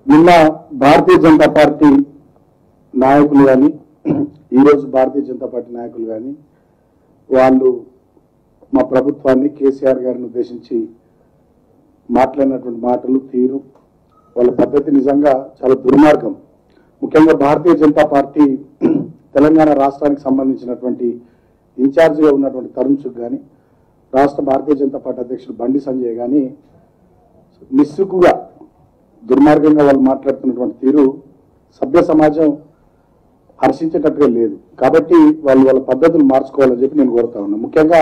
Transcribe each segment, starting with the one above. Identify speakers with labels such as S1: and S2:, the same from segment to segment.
S1: నిన్న భారతీయ జనతా పార్టీ నాయకులు కానీ ఈరోజు భారతీయ జనతా పార్టీ నాయకులు కానీ వాళ్ళు మా ప్రభుత్వాన్ని కేసీఆర్ గారిని ఉద్దేశించి మాట్లాడినటువంటి మాటలు తీరు వాళ్ళ పద్ధతి నిజంగా చాలా దుర్మార్గం ముఖ్యంగా భారతీయ జనతా పార్టీ తెలంగాణ రాష్ట్రానికి సంబంధించినటువంటి ఇన్ఛార్జిగా ఉన్నటువంటి తరుణ్ చుక్ కానీ రాష్ట్ర భారతీయ జనతా పార్టీ అధ్యక్షుడు బండి సంజయ్ కానీ నిస్సుకుగా దుర్మార్గంగా వాళ్ళు మాట్లాడుతున్నటువంటి తీరు సభ్య సమాజం హర్షించేటట్టుగా లేదు కాబట్టి వాళ్ళు వాళ్ళ పద్ధతులు మార్చుకోవాలని చెప్పి నేను కోరుతా ఉన్నా ముఖ్యంగా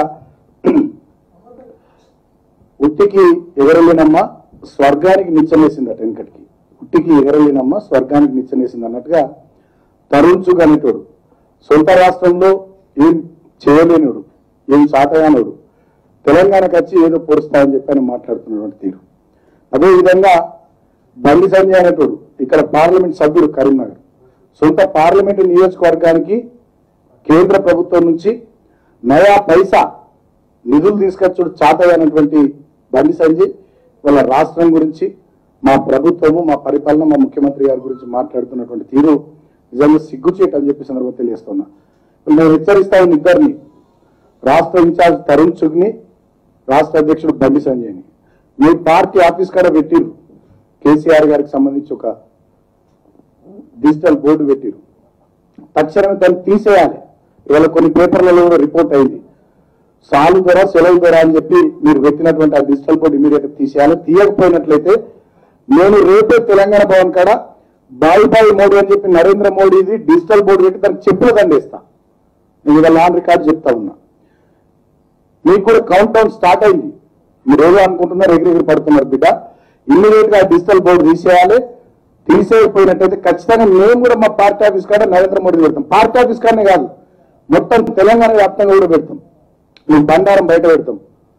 S1: ఉట్టికి ఎగరలేనమ్మ స్వర్గానికి నిచ్చనేసిందట వెనకటికి ఉట్టికి ఎగరలేనమ్మ స్వర్గానికి నిచ్చనేసింది అన్నట్టుగా తరుణ్చుగ్ అనేటోడు సొంత రాష్ట్రంలో ఏం చేయలేనుడు ఏం సాతగానుడు తెలంగాణకు వచ్చి ఏదో పొరుస్తామని చెప్పి ఆయన మాట్లాడుతున్నటువంటి తీరు అదేవిధంగా బండి సంజయ్ అనేటోడు ఇక్కడ పార్లమెంట్ సభ్యుడు కరీంనగర్ సొంత పార్లమెంటు నియోజకవర్గానికి కేంద్ర ప్రభుత్వం నుంచి నయా పైసా నిధులు తీసుకొచ్చుడు చాతైనటువంటి బండి సంజయ్ వాళ్ళ రాష్ట్రం గురించి మా ప్రభుత్వము మా పరిపాలన మా ముఖ్యమంత్రి గారి గురించి మాట్లాడుతున్నటువంటి తీరు నిజంగా సిగ్గుచేటు అని చెప్పి సందర్భంగా తెలియస్తున్నా నేను హెచ్చరిస్తా ఉన్న ఇద్దరిని రాష్ట్ర ఇన్ఛార్జ్ తరుణ్ చుగ్ని రాష్ట్ర అధ్యక్షుడు బండి సంజయ్ని మీ పార్టీ ఆఫీస్ కాడ పెట్టిరు కేసీఆర్ గారికి సంబంధించి ఒక డిజిటల్ బోర్డు పెట్టిరు తక్షణమే దాన్ని తీసేయాలి ఇవాళ కొన్ని పేపర్లలో కూడా రిపోర్ట్ అయింది సాలు ధర సెలవు ధర అని చెప్పి మీరు పెట్టినటువంటి ఆ డిజిటల్ బోర్డు ఇమీడియట్ తీసేయాలి తీయకపోయినట్లయితే నేను రేపే తెలంగాణ భవన్ కాడ బాయి బాయి మోడీ అని చెప్పి నరేంద్ర మోడీది డిజిటల్ బోర్డు పెట్టి దానికి చెప్పులు దండేస్తా నేను ఇవాళ ఆన్ రికార్డు చెప్తా ఉన్నా మీకు కూడా కౌంట్ డౌన్ స్టార్ట్ అయింది మీరు ఏదో అనుకుంటున్నారు ఎగిరెగిరి పడుతున్నారు బిడ్డ ఇమ్మీడియట్ గా డిజిటల్ బోర్డు తీసేయాలి తీసేయకపోయినట్టయితే ఖచ్చితంగా మేము కూడా మా పార్టీ ఆఫీస్ కాడ నరేంద్ర మోడీ పెడతాం పార్టీ ఆఫీస్ కాడనే కాదు మొత్తం తెలంగాణ వ్యాప్తంగా కూడా పెడతాం మేము బండారం బయట పెడతాం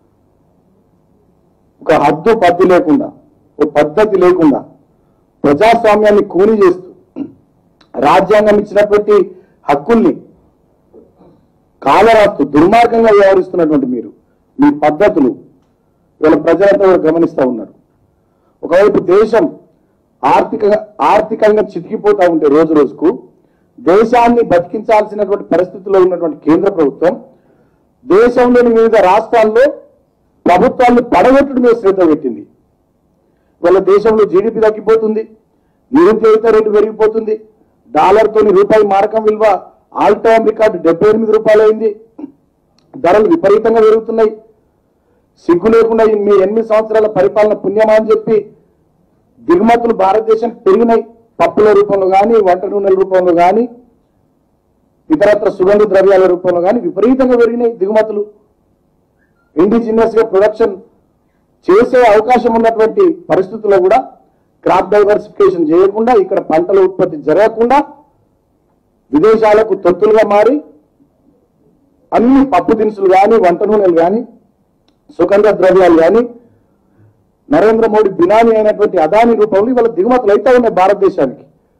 S1: ఒక హద్దు పద్దు లేకుండా ఒక పద్ధతి లేకుండా ప్రజాస్వామ్యాన్ని కూని చేస్తూ రాజ్యాంగం ఇచ్చినటువంటి హక్కుల్ని కాలరాస్తూ దుర్మార్గంగా వ్యవహరిస్తున్నటువంటి మీరు మీ పద్ధతులు వీళ్ళ ప్రజలంతా కూడా గమనిస్తూ ఉన్నారు ఒకవైపు దేశం ఆర్థిక ఆర్థికంగా చితికిపోతా ఉంటే రోజు రోజుకు దేశాన్ని బతికించాల్సినటువంటి పరిస్థితిలో ఉన్నటువంటి కేంద్ర ప్రభుత్వం దేశంలోని వివిధ రాష్ట్రాల్లో ప్రభుత్వాన్ని పడగొట్టడం మీద శ్రద్ధ పెట్టింది వాళ్ళ దేశంలో జీడిపి తగ్గిపోతుంది నిరుద్యోగిత రేటు పెరిగిపోతుంది డాలర్తోని రూపాయి మారకం విలువ ఆల్ టైమ్ రికార్డు డెబ్బై ఎనిమిది రూపాయలు అయింది ధరలు విపరీతంగా పెరుగుతున్నాయి సిగ్గు లేకుండా ఈ మీ ఎనిమిది సంవత్సరాల పరిపాలన పుణ్యమా అని చెప్పి దిగుమతులు భారతదేశానికి పెరిగినాయి పప్పుల రూపంలో కానీ వంట నూనెల రూపంలో కానీ ఇతరత్ర సుగంధ ద్రవ్యాల రూపంలో కానీ విపరీతంగా పెరిగినాయి దిగుమతులు ఇండిజినియస్ గా ప్రొడక్షన్ చేసే అవకాశం ఉన్నటువంటి పరిస్థితుల్లో కూడా క్రాప్ డైవర్సిఫికేషన్ చేయకుండా ఇక్కడ పంటల ఉత్పత్తి జరగకుండా విదేశాలకు తొత్తులుగా మారి అన్ని పప్పు దినుసులు కానీ వంట నూనెలు కానీ సుగంధ ద్రవ్యాలు కానీ నరేంద్ర మోడీ బినామీ అయినటువంటి అదాని రూపంలో ఇవాళ దిగుమతులు అయితే ఉన్నాయి భారతదేశానికి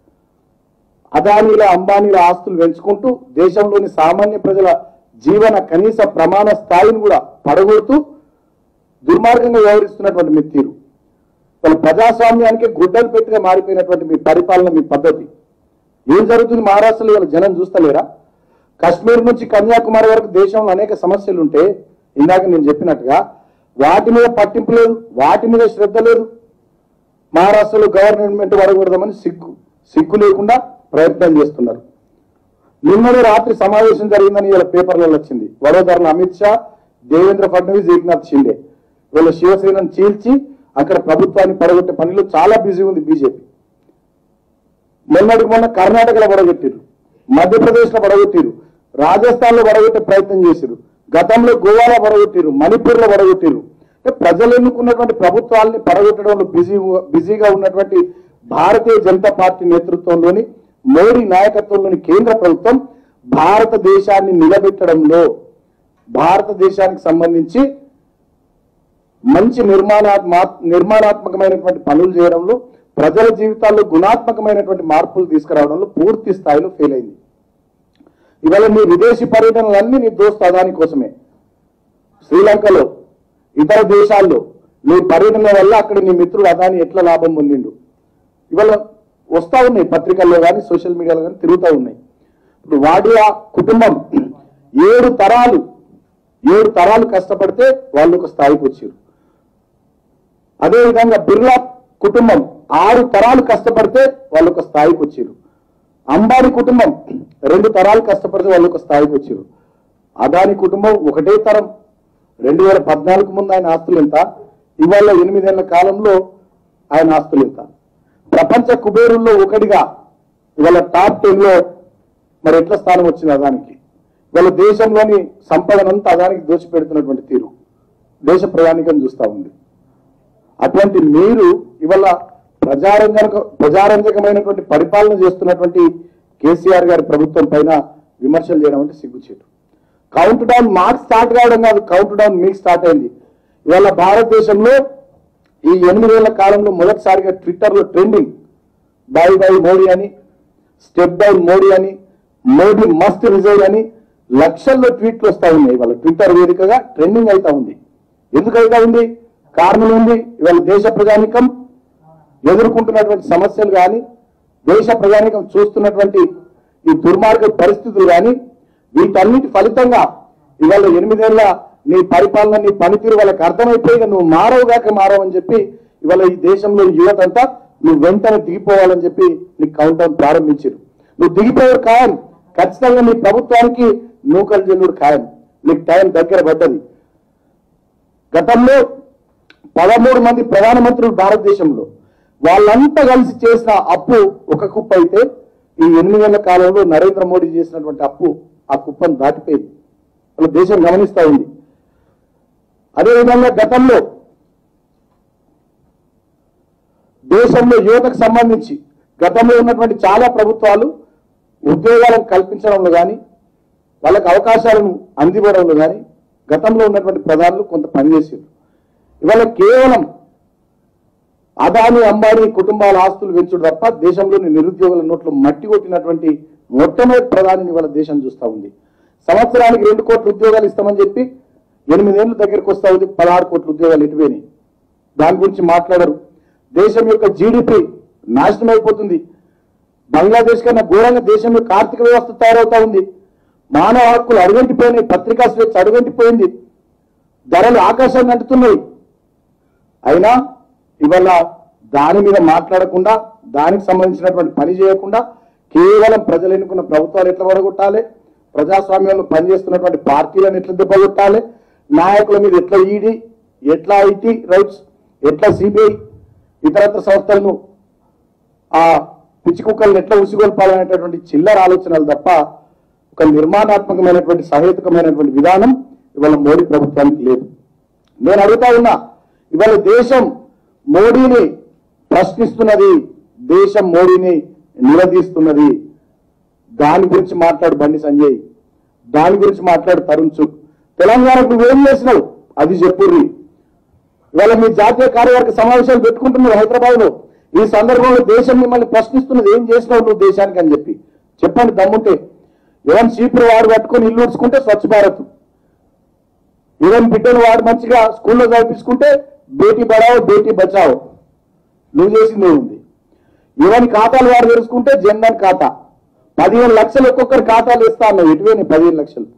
S1: అదానీల అంబానీల ఆస్తులు పెంచుకుంటూ దేశంలోని సామాన్య ప్రజల జీవన కనీస ప్రమాణ స్థాయిని కూడా పడగొడుతూ దుర్మార్గంగా వ్యవహరిస్తున్నటువంటి మీ తీరు వాళ్ళ ప్రజాస్వామ్యానికి గుడ్డలు పెట్టిగా మారిపోయినటువంటి మీ పరిపాలన మీ పద్ధతి ఏం జరుగుతుంది మహారాష్ట్రలో వాళ్ళ జనం చూస్తలేరా కశ్మీర్ నుంచి కన్యాకుమారి వరకు దేశంలో అనేక సమస్యలు ఉంటే ఇందాక నేను చెప్పినట్టుగా వాటి మీద పట్టింపు లేదు వాటి మీద శ్రద్ధ లేదు మహారాష్ట్రలో గవర్నమెంట్ వడగొడదామని సిగ్గు సిగ్గు లేకుండా ప్రయత్నం చేస్తున్నారు నిన్ననే రాత్రి సమావేశం జరిగిందని ఇలా పేపర్లలో వచ్చింది వడోదరలో అమిత్ షా దేవేంద్ర ఫడ్నవీస్ ఏక్నాథ్ షిండే వీళ్ళ శివసేనను చీల్చి అక్కడ ప్రభుత్వాన్ని పడగొట్టే పనిలో చాలా బిజీ ఉంది బీజేపీ మొన్నటికి మొన్న కర్ణాటకలో పడగొట్టిరు మధ్యప్రదేశ్లో పడగొట్టిరు రాజస్థాన్లో పడగొట్టే ప్రయత్నం చేసిరు గతంలో గోవాలో పడగొట్టిరు మణిపూర్లో పడగొట్టిరు అంటే ప్రజలు ఎన్నుకున్నటువంటి ప్రభుత్వాల్ని పడగొట్టడంలో బిజీ బిజీగా ఉన్నటువంటి భారతీయ జనతా పార్టీ నేతృత్వంలోని మోడీ నాయకత్వంలోని కేంద్ర ప్రభుత్వం భారతదేశాన్ని నిలబెట్టడంలో భారతదేశానికి సంబంధించి మంచి నిర్మాణాత్మ నిర్మాణాత్మకమైనటువంటి పనులు చేయడంలో ప్రజల జీవితాల్లో గుణాత్మకమైనటువంటి మార్పులు తీసుకురావడంలో పూర్తి స్థాయిలో ఫెయిల్ అయింది ఇవాళ నీ విదేశీ పర్యటనలన్నీ నీ దోస్తు అదాని కోసమే శ్రీలంకలో ఇతర దేశాల్లో నీ పర్యటన వల్ల అక్కడ నీ మిత్రుడు అదాని ఎట్లా లాభం పొందిండు ఇవాళ వస్తా ఉన్నాయి పత్రికల్లో కానీ సోషల్ మీడియాలో కానీ తిరుగుతూ ఉన్నాయి ఇప్పుడు వాడియా కుటుంబం ఏడు తరాలు ఏడు తరాలు కష్టపడితే వాళ్ళు ఒక స్థాయికి వచ్చారు అదేవిధంగా బిర్లా కుటుంబం ఆరు తరాలు కష్టపడితే వాళ్ళు ఒక స్థాయికి వచ్చారు అంబానీ కుటుంబం రెండు తరాలు కష్టపడితే వాళ్ళు ఒక స్థాయికి వచ్చారు అదాని కుటుంబం ఒకటే తరం రెండు వేల పద్నాలుగు ముందు ఆయన ఆస్తులు ఎంత ఇవాళ ఎనిమిదేళ్ల కాలంలో ఆయన ఆస్తులు ఎంత ప్రపంచ కుబేరుల్లో ఒకటిగా ఇవాళ టాప్ టెన్ లో మరి ఎట్లా స్థానం వచ్చింది అదానికి ఇవాళ దేశంలోని సంపదనంతా అదానికి దోచిపెడుతున్నటువంటి తీరు దేశ ప్రయాణికం చూస్తా ఉంది అటువంటి మీరు ఇవాళ ప్రజారంజక ప్రజారంజకమైనటువంటి పరిపాలన చేస్తున్నటువంటి కేసీఆర్ గారి ప్రభుత్వం పైన విమర్శలు చేయడం అంటే సిగ్గుచేటు కౌంట్ డౌన్ మాకు స్టార్ట్ కావడం కాదు కౌంట్ డౌన్ మీకు స్టార్ట్ అయింది ఇవాళ భారతదేశంలో ఈ ఎనిమిదేళ్ల కాలంలో మొదటిసారిగా ట్విట్టర్లో ట్రెండింగ్ బై బై మోడీ అని స్టెప్ డౌన్ మోడీ అని మోడీ మస్ట్ రిజైన్ అని లక్షల్లో ట్వీట్లు వస్తా ఉన్నాయి ఇవాళ ట్విట్టర్ వేదికగా ట్రెండింగ్ అవుతా ఉంది ఎందుకు అవుతా ఉంది కారణం ఉంది ఇవాళ దేశ ప్రజానికం ఎదుర్కొంటున్నటువంటి సమస్యలు కానీ దేశ ప్రజానికం చూస్తున్నటువంటి ఈ దుర్మార్గ పరిస్థితులు కానీ వీటన్నిటి ఫలితంగా ఇవాళ ఎనిమిదేళ్ల నీ పరిపాలన నీ పనితీరు వాళ్ళకి అర్థమైపోయి ఇక నువ్వు మారవుగాక మారవని చెప్పి ఇవాళ ఈ దేశంలో యువత అంతా నువ్వు వెంటనే దిగిపోవాలని చెప్పి నీ కౌంట్ డౌన్ ప్రారంభించారు నువ్వు దిగిపోయారు ఖాయం ఖచ్చితంగా నీ ప్రభుత్వానికి నూకలు జల్లుడు ఖాయం నీకు టైం దగ్గర పడ్డది గతంలో పదమూడు మంది ప్రధానమంత్రులు భారతదేశంలో వాళ్ళంతా కలిసి చేసిన అప్పు ఒక కుప్ప అయితే ఈ ఎనిమిది నెలల కాలంలో నరేంద్ర మోడీ చేసినటువంటి అప్పు ఆ కుప్పను దాటిపోయింది వాళ్ళ దేశం గమనిస్తా ఉంది అదేవిధంగా గతంలో దేశంలో యువతకు సంబంధించి గతంలో ఉన్నటువంటి చాలా ప్రభుత్వాలు ఉద్యోగాలను కల్పించడంలో కానీ వాళ్ళకి అవకాశాలను అందివ్వడంలో కానీ గతంలో ఉన్నటువంటి ప్రధానులు కొంత పనిచేసారు ఇవాళ కేవలం అదాని అంబానీ కుటుంబాల ఆస్తులు పెంచుడు తప్ప దేశంలోని నిరుద్యోగుల నోట్లో మట్టి కొట్టినటువంటి మొట్టమొదటి ప్రధానిని ఇవాళ దేశం చూస్తా ఉంది సంవత్సరానికి రెండు కోట్ల ఉద్యోగాలు ఇస్తామని చెప్పి ఎనిమిదేళ్ల దగ్గరికి వస్తా ఉంది పదహారు కోట్ల ఉద్యోగాలు ఎటుపోయినాయి దాని గురించి మాట్లాడరు దేశం యొక్క జీడిపి నాశనం అయిపోతుంది బంగ్లాదేశ్ కన్నా ఘోరంగా దేశం యొక్క ఆర్థిక వ్యవస్థ తయారవుతా ఉంది మానవ హక్కులు అడుగంటిపోయినాయి పత్రికా స్వేచ్ఛ అడుగంటిపోయింది ధరలు ఆకాశాన్ని అంటుతున్నాయి అయినా ఇవాళ దాని మీద మాట్లాడకుండా దానికి సంబంధించినటువంటి పని చేయకుండా కేవలం ప్రజలు ఎన్నుకున్న ప్రభుత్వాలు ఎట్లా పడగొట్టాలి ప్రజాస్వామ్యంలో పనిచేస్తున్నటువంటి పార్టీలను ఎట్లా దెబ్బగొట్టాలి నాయకుల మీద ఎట్లా ఈడీ ఎట్లా ఐటీ రైట్స్ ఎట్లా సిబిఐ ఇతరత్ర సంస్థలను ఆ పిచ్చి కుక్కలను ఎట్లా ఉసిగొల్పాలనేటటువంటి చిల్లర ఆలోచనలు తప్ప ఒక నిర్మాణాత్మకమైనటువంటి సహేతుకమైనటువంటి విధానం ఇవాళ మోడీ ప్రభుత్వానికి లేదు నేను అడుగుతా ఉన్నా ఇవాళ దేశం మోడీని ప్రశ్నిస్తున్నది దేశం మోడీని నిలదీస్తున్నది దాని గురించి మాట్లాడు బండి సంజయ్ దాని గురించి మాట్లాడు తరుణ్ చుక్ తెలంగాణకు నువ్వేం చేసినావు అది చెప్పుర్రి ఇవాళ మీ జాతీయ కార్యవర్గ సమావేశాలు పెట్టుకుంటున్నారు హైదరాబాద్ లో ఈ సందర్భంలో దేశం మిమ్మల్ని ప్రశ్నిస్తున్నది ఏం చేసినావు నువ్వు దేశానికి అని చెప్పి చెప్పండి దమ్ముంటే ఎవరి చీపురు వాడు పట్టుకొని ఇల్లు ఉడుచుకుంటే స్వచ్ఛ భారత్ ఎవరి బిడ్డను వాడు మంచిగా స్కూల్లో చదివించుకుంటే బేటీ పడావో బేటీ బచావో నువ్వు చేసింది ఉంది ఎవరి ఖాతాలు వాడు తెరుచుకుంటే జన్ధన్ ఖాతా పదిహేను లక్షలు ఒక్కొక్కరి ఖాతాలు ఇస్తా అన్నావు ఎటువే పదిహేను లక్షలు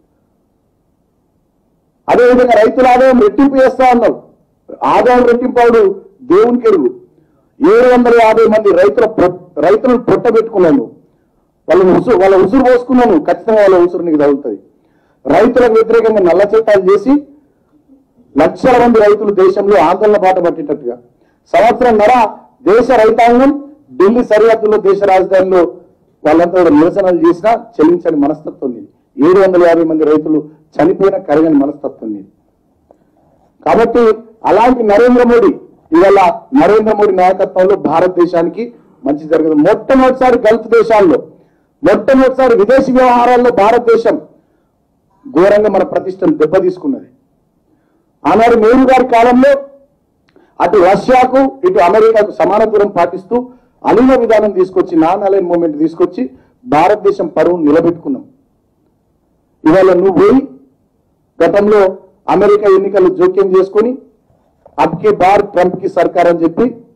S1: అదేవిధంగా రైతుల ఆదాయం రెట్టింపు చేస్తా అన్నావు ఆదాయం రెట్టింపు అవడు దేవునికి ఎరుగు ఏడు వందల యాభై మంది రైతుల పొ- రైతులను పొట్ట పెట్టుకున్నాను వాళ్ళని ఉసురు వాళ్ళ ఉసురు పోసుకున్నాను ఖచ్చితంగా వాళ్ళ ఉసురు నీకు తగులుతుంది రైతులకు వ్యతిరేకంగా నల్ల చట్టాలు చేసి లక్షల మంది రైతులు దేశంలో ఆందోళన బాట పట్టేటట్టుగా సంవత్సరం నర దేశ రైతాంగం ఢిల్లీ సరిహద్దుల్లో దేశ రాజధానిలో వాళ్ళంతా కూడా నిరసనలు చేసినా చెల్లించని మనస్తత్వం ఇది ఏడు వందల యాభై మంది రైతులు చనిపోయిన కరగని మనస్తత్వం ఇది కాబట్టి అలాంటి నరేంద్ర మోడీ ఇవాళ నరేంద్ర మోడీ నాయకత్వంలో భారతదేశానికి మంచి జరగదు మొట్టమొదటిసారి గల్ఫ్ దేశాల్లో మొట్టమొదటిసారి విదేశీ వ్యవహారాల్లో భారతదేశం ఘోరంగా మన ప్రతిష్టను దెబ్బతీసుకున్నది ఆనాడు నెహ్రూ గారి కాలంలో అటు రష్యాకు ఇటు అమెరికాకు సమాన దూరం పాటిస్తూ అలీన విధానం తీసుకొచ్చి నాన్ అలైన్ మూమెంట్ తీసుకొచ్చి భారతదేశం పరువును నిలబెట్టుకున్నాం ఇవాళ నువ్వు పోయి గతంలో అమెరికా ఎన్నికలు జోక్యం చేసుకొని అబ్కి బార్ ట్రంప్ కి సర్కార్ అని చెప్పి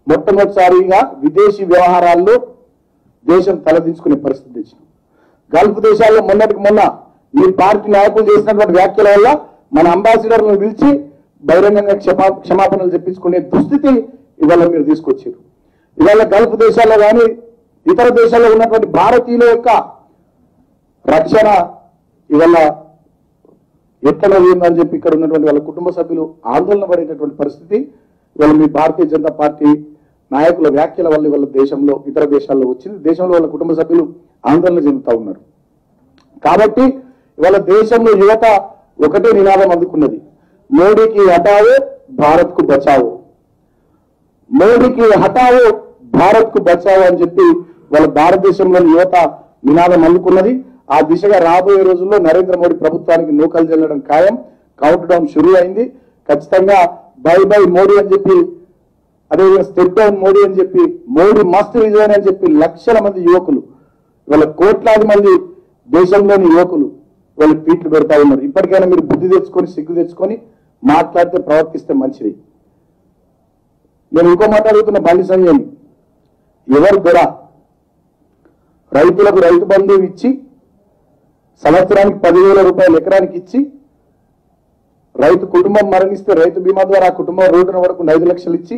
S1: మొట్టమొదటిసారిగా విదేశీ వ్యవహారాల్లో దేశం తలదించుకునే పరిస్థితి తెచ్చినాం గల్ఫ్ దేశాల్లో మొన్నటికి మొన్న మీ పార్టీ నాయకులు చేసినటువంటి వ్యాఖ్యల వల్ల మన అంబాసిడర్లను పిలిచి బహిరంగంగా క్షమా క్షమాపణలు చెప్పించుకునే దుస్థితి ఇవాళ మీరు తీసుకొచ్చారు ఇవాళ గల్ఫ్ దేశాల్లో కానీ ఇతర దేశాల్లో ఉన్నటువంటి భారతీయుల యొక్క రక్షణ ఇవాళ ఎక్కడ ఉందని చెప్పి ఇక్కడ ఉన్నటువంటి వాళ్ళ కుటుంబ సభ్యులు ఆందోళన పడేటటువంటి పరిస్థితి ఇవాళ మీ భారతీయ జనతా పార్టీ నాయకుల వ్యాఖ్యల వల్ల ఇవాళ దేశంలో ఇతర దేశాల్లో వచ్చింది దేశంలో వాళ్ళ కుటుంబ సభ్యులు ఆందోళన చెందుతా ఉన్నారు కాబట్టి ఇవాళ దేశంలో యువత ఒకటే నినాదం అందుకున్నది మోడీకి హటావో భారత్ కు బచావో మోడీకి హటావో భారత్ కు బచావో అని చెప్పి వాళ్ళ భారతదేశంలోని యువత నినాదం అందుకున్నది ఆ దిశగా రాబోయే రోజుల్లో నరేంద్ర మోడీ ప్రభుత్వానికి నూకలు చెల్లడం ఖాయం కౌంట్ డౌన్ షురూ అయింది ఖచ్చితంగా బై బై మోడీ అని చెప్పి అదేవిధంగా స్టెప్ డౌన్ మోడీ అని చెప్పి మోడీ మస్తు విజయన్ అని చెప్పి లక్షల మంది యువకులు వాళ్ళ కోట్లాది మంది దేశంలోని యువకులు వాళ్ళు ట్వీట్లు పెడతా ఉన్నారు ఇప్పటికైనా మీరు బుద్ధి తెచ్చుకొని సిగ్గు తెచ్చుకొని మాట్లాడితే ప్రవర్తిస్తే మంచిది నేను ఇంకో మాట అడుగుతున్న బండి సంజయ్ ఎవరు దొర రైతులకు రైతు బంధు ఇచ్చి సంవత్సరానికి పదివేల రూపాయలు ఎకరానికి ఇచ్చి రైతు కుటుంబం మరణిస్తే రైతు బీమా ద్వారా ఆ కుటుంబం రోడ్డున వరకు ఐదు లక్షలు ఇచ్చి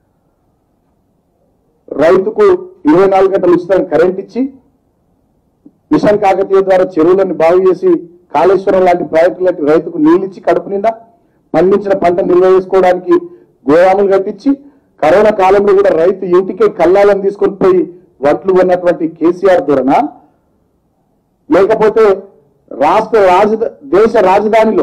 S1: రైతుకు ఇరవై నాలుగు గంటలు ఉచితంగా కరెంట్ ఇచ్చి మిషన్ కాకతీయ ద్వారా చెరువులను బాగు చేసి కాళేశ్వరం లాంటి ప్రాజెక్టులు లాంటి రైతుకు నీళ్ళిచ్చి కడుపు నిండా పండించిన పంట నిల్వ చేసుకోవడానికి గోదాములు కట్టించి కరోనా కాలంలో కూడా రైతు ఇంటికే కల్లాలను తీసుకొని పోయి వడ్లు ఉన్నటువంటి కేసీఆర్ ధోరణ లేకపోతే రాష్ట్ర రాజధా దేశ రాజధానిలో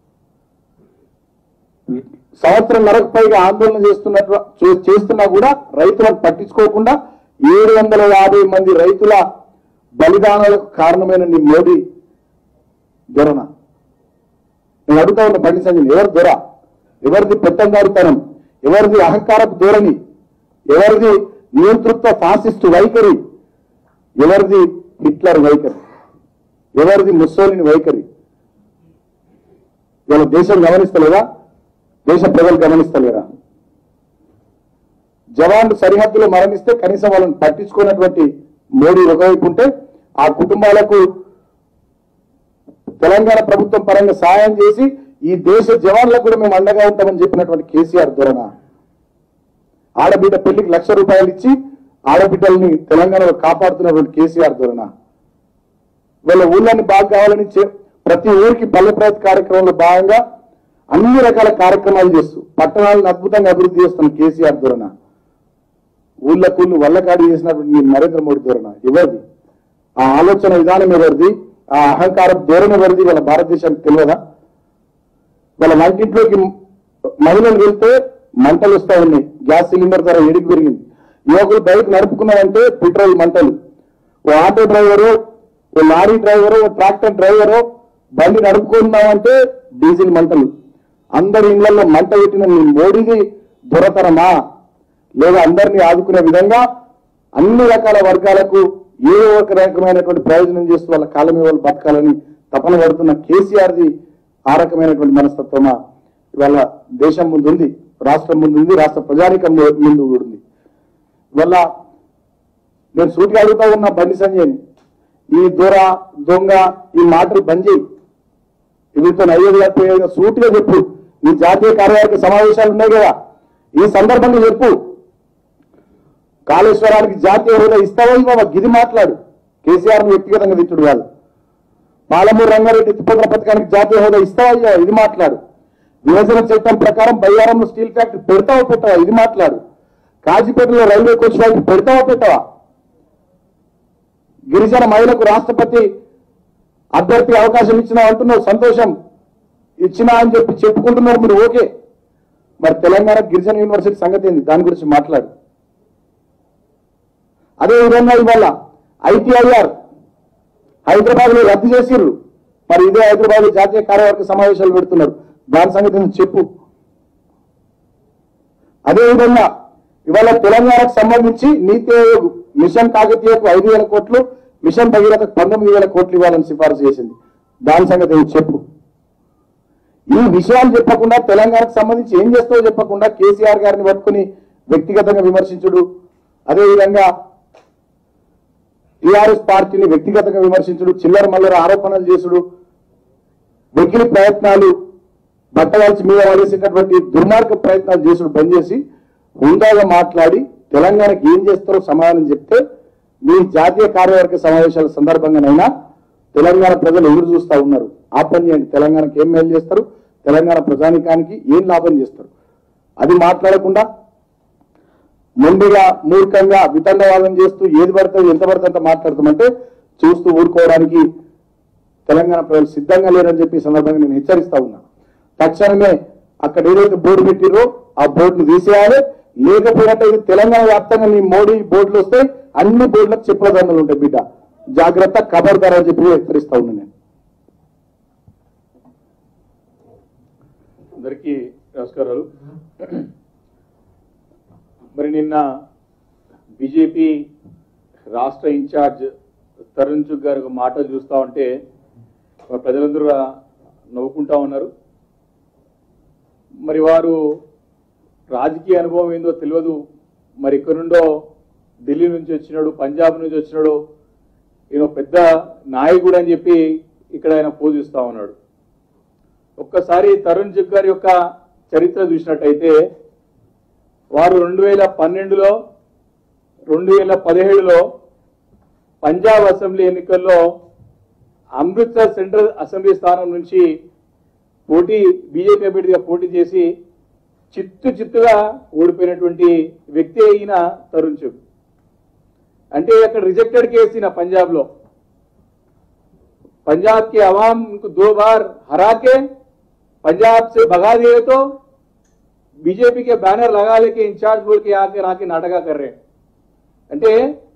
S1: సంవత్సరం నరకు పైగా ఆందోళన చేస్తున్నట్టు చే- చేస్తున్నా కూడా రైతులను పట్టించుకోకుండా ఏడు వందల యాభై మంది రైతుల బలిదానాలకు కారణమైన నీ మోడీ దొరన నేను అడుగుతా ఉన్న బండి సంజయ్ ఎవరు దొర ఎవరిది పెత్తందారితనం ఎవరిది అహంకారపు ధోరణి ఎవరిది నియంతృత్వ ఫాసిస్టు వైఖరి ఎవరిది హిట్లర్ వైఖరి ఎవరిది ముస్సోలిని వైఖరి ఇవాళ దేశం గమనిస్తలేదా దేశ ప్రజలు గమనిస్తలేరా జవాన్లు సరిహద్దులో మరణిస్తే కనీసం వాళ్ళని పట్టించుకున్నటువంటి మోడీ ఒకవైపు ఉంటే ఆ కుటుంబాలకు తెలంగాణ ప్రభుత్వం పరంగా సాయం చేసి ఈ దేశ జవాన్లకు కూడా మేము అండగా ఉంటామని చెప్పినటువంటి కేసీఆర్ ధోరణ ఆడబిడ్డ పెళ్లికి లక్ష రూపాయలు ఇచ్చి ఆడబిడ్డల్ని తెలంగాణలో కాపాడుతున్నటువంటి కేసీఆర్ ధోరణ వీళ్ళ ఊళ్ళని బాగా కావాలని చే- ప్రతి ఊరికి పల్లె ప్రగతి కార్యక్రమంలో భాగంగా అన్ని రకాల కార్యక్రమాలు చేస్తూ పట్టణాలను అద్భుతంగా అభివృద్ధి చేస్తున్న కేసీఆర్ ధోరణ ఊళ్ళకూళ్ళు వల్లకాడి చేసినటువంటి ఈ నరేంద్ర మోడీ ధోరణ ఎవరిది ఆ ఆలోచన విధానం ఎవరిది ఆ అహంకార ధోరణి ఎవరిది వాళ్ళ భారతదేశానికి తెలియదా వాళ్ళ వంటింట్లోకి మహిళలు వెళ్తే మంటలు వస్తా ఉన్నాయి గ్యాస్ సిలిండర్ ధర ఎడికి పెరిగింది యువకులు బైక్ నడుపుకున్నారంటే పెట్రోల్ మంటలు ఓ ఆటో డ్రైవరు ఓ లారీ డ్రైవరు ఓ ట్రాక్టర్ డ్రైవరు బండి నడుపుకున్నామంటే డీజిల్ మంటలు అందరి ఇళ్లలో మంట పెట్టిన నీ మోడీది దొరతరమా లేదా అందరినీ ఆదుకునే విధంగా అన్ని రకాల వర్గాలకు ఏదో ఒక రకమైనటువంటి ప్రయోజనం చేస్తూ వాళ్ళ కాలమే వాళ్ళు బతకాలని తపన పడుతున్న కేసీఆర్ది ఆ రకమైనటువంటి మనస్తత్వమా ఇవాళ దేశం ముందు ఉంది రాష్ట్రం ముందు ఉంది రాష్ట్ర ప్రజానికం ముందు కూడా ఉంది ఇవాళ నేను సూటిగా అడుగుతా ఉన్న బండి సంజయ్ ఈ దొర దొంగ ఈ మాటలు బంద్ చేయి వీటితో అయ్యేది కాకపోయేది సూటిగా చెప్పు ఈ జాతీయ కార్యవర్గ సమావేశాలు ఉన్నాయి కదా ఈ సందర్భంగా చెప్పు కాళేశ్వరానికి జాతీయ హోదా ఇస్తావో ఇవ్వవా గిది మాట్లాడు కేసీఆర్ ను వ్యక్తిగతంగా తిట్టుడు కాదు పాలమూరు రంగారెడ్డి ఎత్తిపోతల పథకానికి జాతీయ హోదా ఇస్తావా ఇవ్వవా ఇది మాట్లాడు విభజన చట్టం ప్రకారం బయ్యారంలో స్టీల్ ఫ్యాక్టరీ పెడతావా పెట్టవా ఇది మాట్లాడు కాజీపేటలో రైల్వే కోచ్ ఫ్యాక్టరీ పెడతావా పెట్టవా గిరిజన మహిళకు రాష్ట్రపతి అభ్యర్థి అవకాశం ఇచ్చినా అంటున్నావు సంతోషం ఇచ్చినా అని చెప్పి చెప్పుకుంటున్నారు మీరు ఓకే మరి తెలంగాణ గిరిజన యూనివర్సిటీ సంగతి ఏంది దాని గురించి మాట్లాడు అదే విధంగా ఇవాళ ఐటీఐఆర్ హైదరాబాద్ లో రద్దు చేసిర్రు మరి ఇదే హైదరాబాద్ లో జాతీయ కార్యవర్గ సమావేశాలు పెడుతున్నారు దాని సంగతి ఏంది చెప్పు అదే విధంగా ఇవాళ తెలంగాణకు సంబంధించి నీతి ఆయోగ్ మిషన్ కాకతీయకు ఐదు వేల కోట్లు మిషన్ భగీరథకు పంతొమ్మిది వేల కోట్లు ఇవ్వాలని సిఫారసు చేసింది దాని సంగతి ఏంటి చెప్పు ఈ విషయాలు చెప్పకుండా తెలంగాణకు సంబంధించి ఏం చేస్తావో చెప్పకుండా కేసీఆర్ గారిని పట్టుకుని వ్యక్తిగతంగా విమర్శించుడు అదేవిధంగా టిఆర్ఎస్ పార్టీని వ్యక్తిగతంగా విమర్శించుడు చిల్లర మల్లర ఆరోపణలు చేసుడు వెకిలి ప్రయత్నాలు బట్టవాల్చి మీద పడేసేటటువంటి దుర్మార్గ ప్రయత్నాలు చేసుడు బంద్ చేసి హుందాగా మాట్లాడి తెలంగాణకి ఏం చేస్తారో సమాధానం చెప్తే మీ జాతీయ కార్యవర్గ సమావేశాల సందర్భంగానైనా తెలంగాణ ప్రజలు ఎదురు చూస్తా ఉన్నారు ఆ పని చేయండి తెలంగాణకి ఏం మేలు చేస్తారు తెలంగాణ ప్రజానికానికి ఏం లాభం చేస్తారు అది మాట్లాడకుండా మొండిగా మూర్ఖంగా వితండవాదం చేస్తూ ఏది పడితే ఎంత పడితే అంత మాట్లాడతామంటే చూస్తూ ఊరుకోవడానికి తెలంగాణ ప్రజలు సిద్ధంగా లేరని చెప్పి ఈ సందర్భంగా నేను హెచ్చరిస్తా ఉన్నా తక్షణమే అక్కడ ఏదైతే బోర్డు పెట్టిరో ఆ బోర్డును తీసేయాలి లేకపోతే ఇది తెలంగాణ వ్యాప్తంగా నీ మోడీ బోర్డులు వస్తే అన్ని బోర్డులకు చెప్పుల దండలు ఉంటాయి బిడ్డ జాగ్రత్త ఖబర్దార్ అని చెప్పి హెచ్చరిస్తా ఉన్నా నేను
S2: అందరికీ నమస్కారాలు మరి నిన్న బీజేపీ రాష్ట్ర ఇన్ఛార్జ్ తరుణ్ చుగ్ గారి ఒక మాటలు చూస్తా ఉంటే మరి ప్రజలందరూ కూడా నవ్వుకుంటా ఉన్నారు మరి వారు రాజకీయ అనుభవం ఏందో తెలియదు మరి ఇక్కడ నుండో ఢిల్లీ నుంచి వచ్చినాడు పంజాబ్ నుంచి వచ్చినాడు ఈయన ఒక పెద్ద నాయకుడు అని చెప్పి ఇక్కడ ఆయన పూజిస్తా ఉన్నాడు ఒక్కసారి తరుణ్ జగ్ గారి యొక్క చరిత్ర చూసినట్టయితే వారు రెండు వేల పన్నెండులో రెండు వేల పదిహేడులో పంజాబ్ అసెంబ్లీ ఎన్నికల్లో అమృత్సర్ సెంట్రల్ అసెంబ్లీ స్థానం నుంచి పోటీ బీజేపీ అభ్యర్థిగా పోటీ చేసి చిత్తు చిత్తుగా ఓడిపోయినటువంటి వ్యక్తి అయిన తరుణ్ చుగ్ అంటే అక్కడ రిజెక్టెడ్ కేసు ఈయన పంజాబ్ లో पंजाब के अवाम को दो बार हरा के पंजाब से भगा दिए तो बीजेपी के बैनर लगा लेके इंचार्ज बोल के आके आके नाटका कर रहे हैं అంటే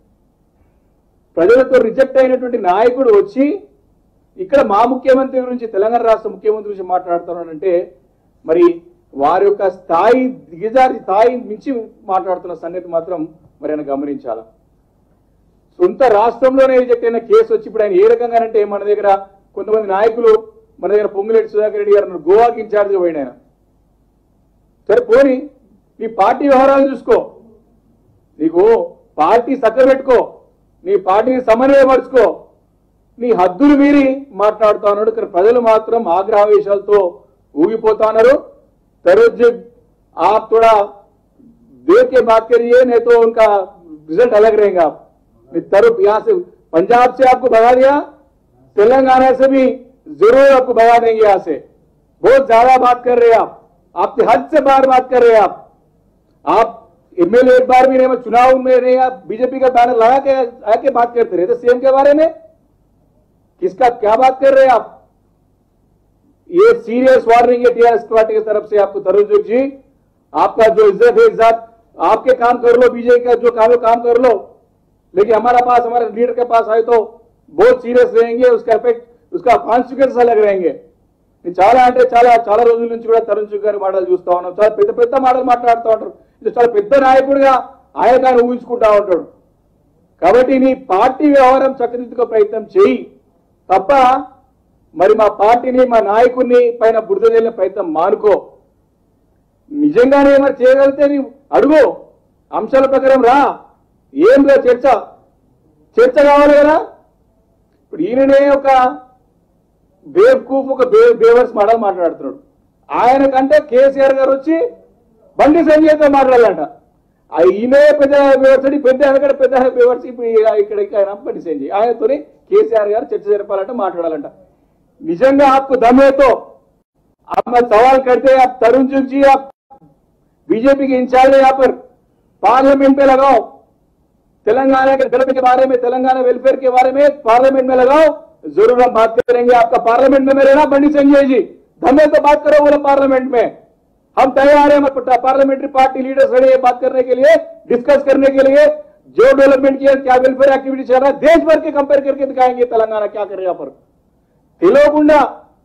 S2: ప్రజలతో రిజెక్ట్ అయినటువంటి నాయకుడు వచ్చి ఇక్కడ మా ముఖ్యమంత్రి గురించి తెలంగాణ రాష్ట్ర ముఖ్యమంత్రి గురించి మాట్లాడుతున్నాడంటే మరి వారి యొక్క స్థాయి దిగజారి స్థాయి మించి మాట్లాడుతున్న సంగతి మాత్రం మరి ఆయన గమనించాలా సొంత రాష్ట్రంలోనే రిజెక్ట్ అయిన కేసు వచ్చి ఇప్పుడు ఆయన ఏ రకంగానంటే మన దగ్గర కొంతమంది నాయకులు మన దగ్గర పొంగులేటి సుధాకర్ రెడ్డి గారు ఉన్నారు. గోవాకి ఇన్ఛార్జ్ పోయిన ఆయన సరే పోని నీ పార్టీ వ్యవహారాలు చూసుకో నీకు పార్టీ చక్కబెట్టుకో నీ పార్టీని సమన్వయపరుచుకో నీ హద్దులు మీరి మాట్లాడుతా ఉన్నాడు ఇక్కడ ప్రజలు మాత్రం ఆగ్రహావేశాలతో ఊగిపోతా ఉన్నారు తరోజ్ आप थोड़ा देख के बात करिए नहीं तो उनका रिजल्ट अलग रहेगा नहीं, तरुप यहाँ से पंजाब से आपको भगा दिया तेलंगाना से भी जरूर आपको भगा देंगे यहाँ से बहुत ज्यादा बात कर रहे हैं आप आपके हद से बाहर बात कर रहे हैं आप आप एमएलए एक बार भी नहीं चुनाव में नहीं आप बीजेपी का बैनर लगा के आके बात करते रहे थे सीएम के बारे में किसका क्या बात कर रहे हैं आप ये सीरियस वार्निंग है टीआरएस पार्टी की तरफ से आपको तरुण चुग जी आपका जो इज्जत है इज्जत आपके काम कर लो बीजेपी का जो काम है काम कर लो लेकिन हमारा पास हमारे लीडर के पास आए तो बहुत సీరియస్ रहेंगे उसका ఎఫెక్ట్ उसका కాన్సిక్వెన్స్ अलग रहेंगे నేను చాలా అంటే చాలా చాలా రోజుల నుంచి కూడా తరుణ్ చుగ్ గారి మాటలు చూస్తా ఉన్నాం చాలా పెద్ద పెద్ద మాటలు మాట్లాడుతూ ఉంటారు ఇది చాలా పెద్ద నాయకుడిగా ఆయన కానీ ఊహించుకుంటా ఉంటాడు కాబట్టి నీ పార్టీ వ్యవహారం చక్కదిద్దుకో ప్రయత్నం చేయి తప్ప మరి మా పార్టీని మా నాయకుడిని పైన బురద జల్లే ప్రయత్నం మానుకో నిజంగానే మరి చేయగలిగితే నీవు అడుగు అంశాల ప్రకారం రా ఏం రా చర్చ చర్చ కావాలి కదా ఇప్పుడు ఈయననే ఒక బేవ్కూఫ్ ఒక బే బేవర్స్ మాటలు మాట్లాడుతున్నాడు ఆయన కంటే కేసీఆర్ గారు వచ్చి బండి సంజయ్తో మాట్లాడాలంట ఆ ఈయనే పెద్ద బేవర్స్ అని పెద్ద ఆయన కంటే పెద్ద బేవర్స్ ఇప్పుడు ఈ- ఇక్కడ ఇక్కడ ఆయన బండి సంజయ్ ఆయనతోని కేసీఆర్ గారు చర్చ జరపాలంటే మాట్లాడాలంట నిజంగా ఆప్కు దమ్మే తో आप मैं सवाल करते हैं आप तरुण चुग जी आप बीजेपी के इंचार्ज है यहाँ पर पार्लियामेंट में लगाओ तेलंगाना के गलत के बारे में तेलंगाना वेलफेयर के बारे में पार्लियामेंट में लगाओ जरूर हम बात करेंगे आपका पार्लियामेंट में मेरे ना बंडी संजय जी धमे तो बात करो बोलो पार्लियामेंट में हम तैयार हैं मतलब पार्लियामेंट्री पार्टी लीडर्स खड़े हैं बात करने के लिए डिस्कस करने के लिए जो डेवलपमेंट किया क्या वेलफेयर एक्टिविटी चल रहा है देश भर के कंपेयर करके दिखाएंगे तेलंगाना क्या कर रहे हैं यहाँ पर తెలియకుండా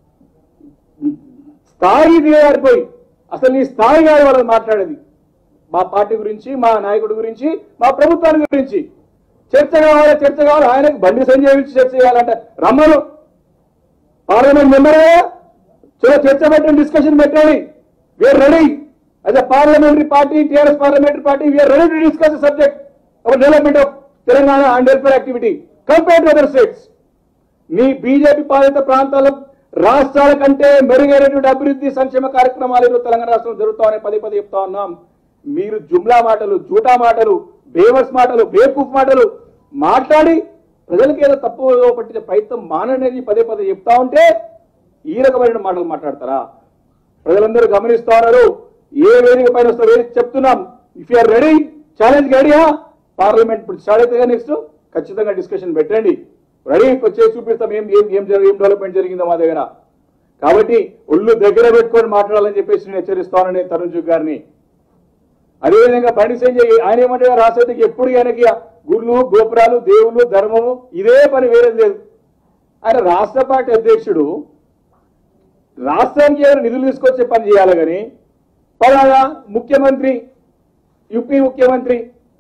S2: స్థాయి దిగారిపోయి అసలు నీ స్థాయి కాదు వాళ్ళని మాట్లాడేది మా పార్టీ గురించి మా నాయకుడి గురించి మా ప్రభుత్వాన్ని గురించి చర్చ కావాలి చర్చ కావాలి ఆయనకు బండి సంజయ్ గురించి చర్చ చేయాలంటే రమ్మను పార్లమెంట్ మెంబర్ చలో చర్చ పెట్టండి డిస్కషన్ పెట్టండి we're ready as a parliamentary party, TRS parliamentary party, we are ready to discuss the subject of development of Telangana and welfare activity compared to other states. నీ బీజేపీ పాలిత ప్రాంతాల రాష్ట్రాల కంటే మెరుగైనటువంటి అభివృద్ధి సంక్షేమ కార్యక్రమాలు ఈరోజు తెలంగాణ రాష్ట్రంలో జరుగుతామని పదే పదే చెప్తా ఉన్నాం మీరు జుమ్లా మాటలు జూటా మాటలు బేవర్స్ మాటలు బేకూఫ్ మాటలు మాట్లాడి ప్రజలకు ఏదో తప్పు పట్టించే ప్రయత్నం మాననేది పదే పదే చెప్తా ఉంటే ఈ రకమైన మాటలు మాట్లాడతారా ప్రజలందరూ గమనిస్తా ఉన్నారు ఏ వేదిక పైన వస్తా వేదిక చెప్తున్నాం ఇఫ్ యూఆర్ రెడీ ఛాలెంజ్ రెడీయా పార్లమెంట్ ఇప్పుడు స్టార్ట్ అవుతుంది నెక్స్ట్ ఖచ్చితంగా డిస్కషన్ పెట్టండి రెడీ చేసి చూపిస్తాం ఏం ఏం ఏం జరి- ఏం డెవలప్మెంట్ జరిగిందో మా దగ్గర కాబట్టి ఒళ్ళు దగ్గర పెట్టుకొని మాట్లాడాలని చెప్పేసి నేను హెచ్చరిస్తాను నేను తరుణ్ జుగ్ గారిని అదేవిధంగా బండి సంజయ్ ఆయన ఏమంటే రాష్ట్రపతికి ఎప్పుడు ఆయనకి గుళ్ళు గోపురాలు దేవుళ్ళు ధర్మము ఇదే పని వేరేది లేదు ఆయన రాష్ట్ర పార్టీ అధ్యక్షుడు రాష్ట్రానికి ఏమైనా నిధులు తీసుకొచ్చే పని చేయాలి కానీ పలానా ముఖ్యమంత్రి యూపీ ముఖ్యమంత్రి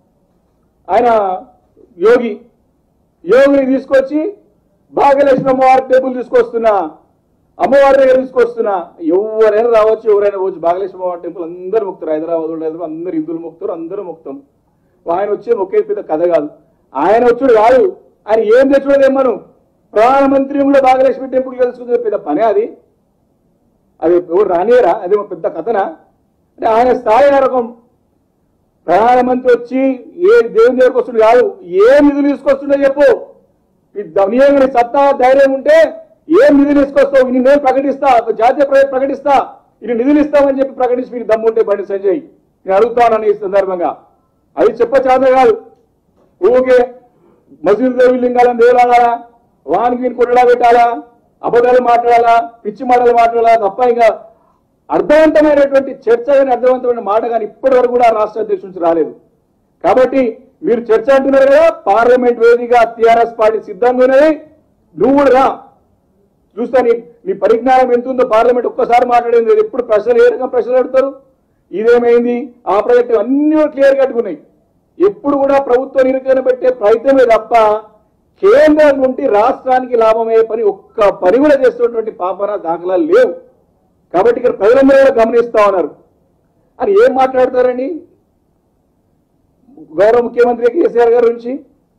S2: ఆయన యోగి యోగిని తీసుకొచ్చి భాగ్యలక్ష్మి అమ్మవారి టేబుల్ తీసుకొస్తున్నా అమ్మవారి దగ్గర తీసుకొస్తున్నా ఎవరైనా రావచ్చు ఎవరైనా పోవచ్చు భాగ్యలక్ష్మి అమ్మవారి టెంపుల్ అందరూ ముక్తారు హైదరాబాద్ వాళ్ళు హైదరాబాద్ అందరు హిందువులు ముక్తారు అందరూ ముక్తం ఆయన వచ్చే మొక్కే పెద్ద కథ కాదు ఆయన వచ్చుడు కాదు ఆయన ఏం తెచ్చుడు ఏమను ప్రధానమంత్రి కూడా భాగ్యలక్ష్మి టెంపుల్ తెలుసుకుంటే పెద్ద పనే అది అది ఎవరు రానియరా అది ఒక పెద్ద కథనా అంటే ఆయన స్థాయి నరకం ప్రధానమంత్రి వచ్చి ఏ దేవుని దగ్గరకు వస్తుంది కాదు ఏ నిధులు తీసుకొస్తుందో చెప్పు ఈ దునియోగని సత్తా ధైర్యం ఉంటే ఏ నిధులు తీసుకొస్తావు ఇన్ని నేను ప్రకటిస్తా ఒక జాతీయ ప్ర- ప్రకటిస్తా ఇన్ని నిధులు ఇస్తామని చెప్పి ప్రకటించి మీకు దమ్ముంటే బండి సంజయ్ నేను అడుగుతానని ఈ సందర్భంగా అది చెప్ప చేత కాదు ఊకే మసీదు దేవి లింగాలను దేవులాడాలా వానికి వీని కొట్టడా పెట్టాలా అబద్ధాలు మాట్లాడాలా పిచ్చి మాటలు మాట్లాడాలా తప్ప ఇంకా అర్థవంతమైనటువంటి చర్చ కానీ అర్థవంతమైన మాట కానీ ఇప్పటి వరకు కూడా రాష్ట్ర అధ్యక్షుడి నుంచి రాలేదు కాబట్టి మీరు చర్చ అంటున్నారు కదా పార్లమెంట్ వేదికగా టిఆర్ఎస్ పార్టీ సిద్ధంగా ఉన్నది నువ్వు కూడా రా చూస్తా నీ నీ పరిజ్ఞానం ఎంత ఉందో పార్లమెంట్ ఒక్కసారి మాట్లాడింది లేదు. ఎప్పుడు ప్రశ్నలు ఏ రకం ప్రశ్నలు అడుగుతారు ఇదేమైంది ఆ ప్రాజెక్టు అన్ని క్లియర్ కట్టుకున్నాయి ఎప్పుడు కూడా ప్రభుత్వ నిరుకరణ పెట్టే ప్రయత్నమే తప్ప కేంద్రం నుండి రాష్ట్రానికి లాభమయ్యే పని ఒక్క పని కూడా చేస్తున్నటువంటి పాపన దాఖలాలు లేవు కాబట్టి ఇక్కడ ప్రజలందరూ కూడా గమనిస్తా ఉన్నారు అని ఏం మాట్లాడతారండి గౌరవ ముఖ్యమంత్రి కేసీఆర్ గారి నుంచి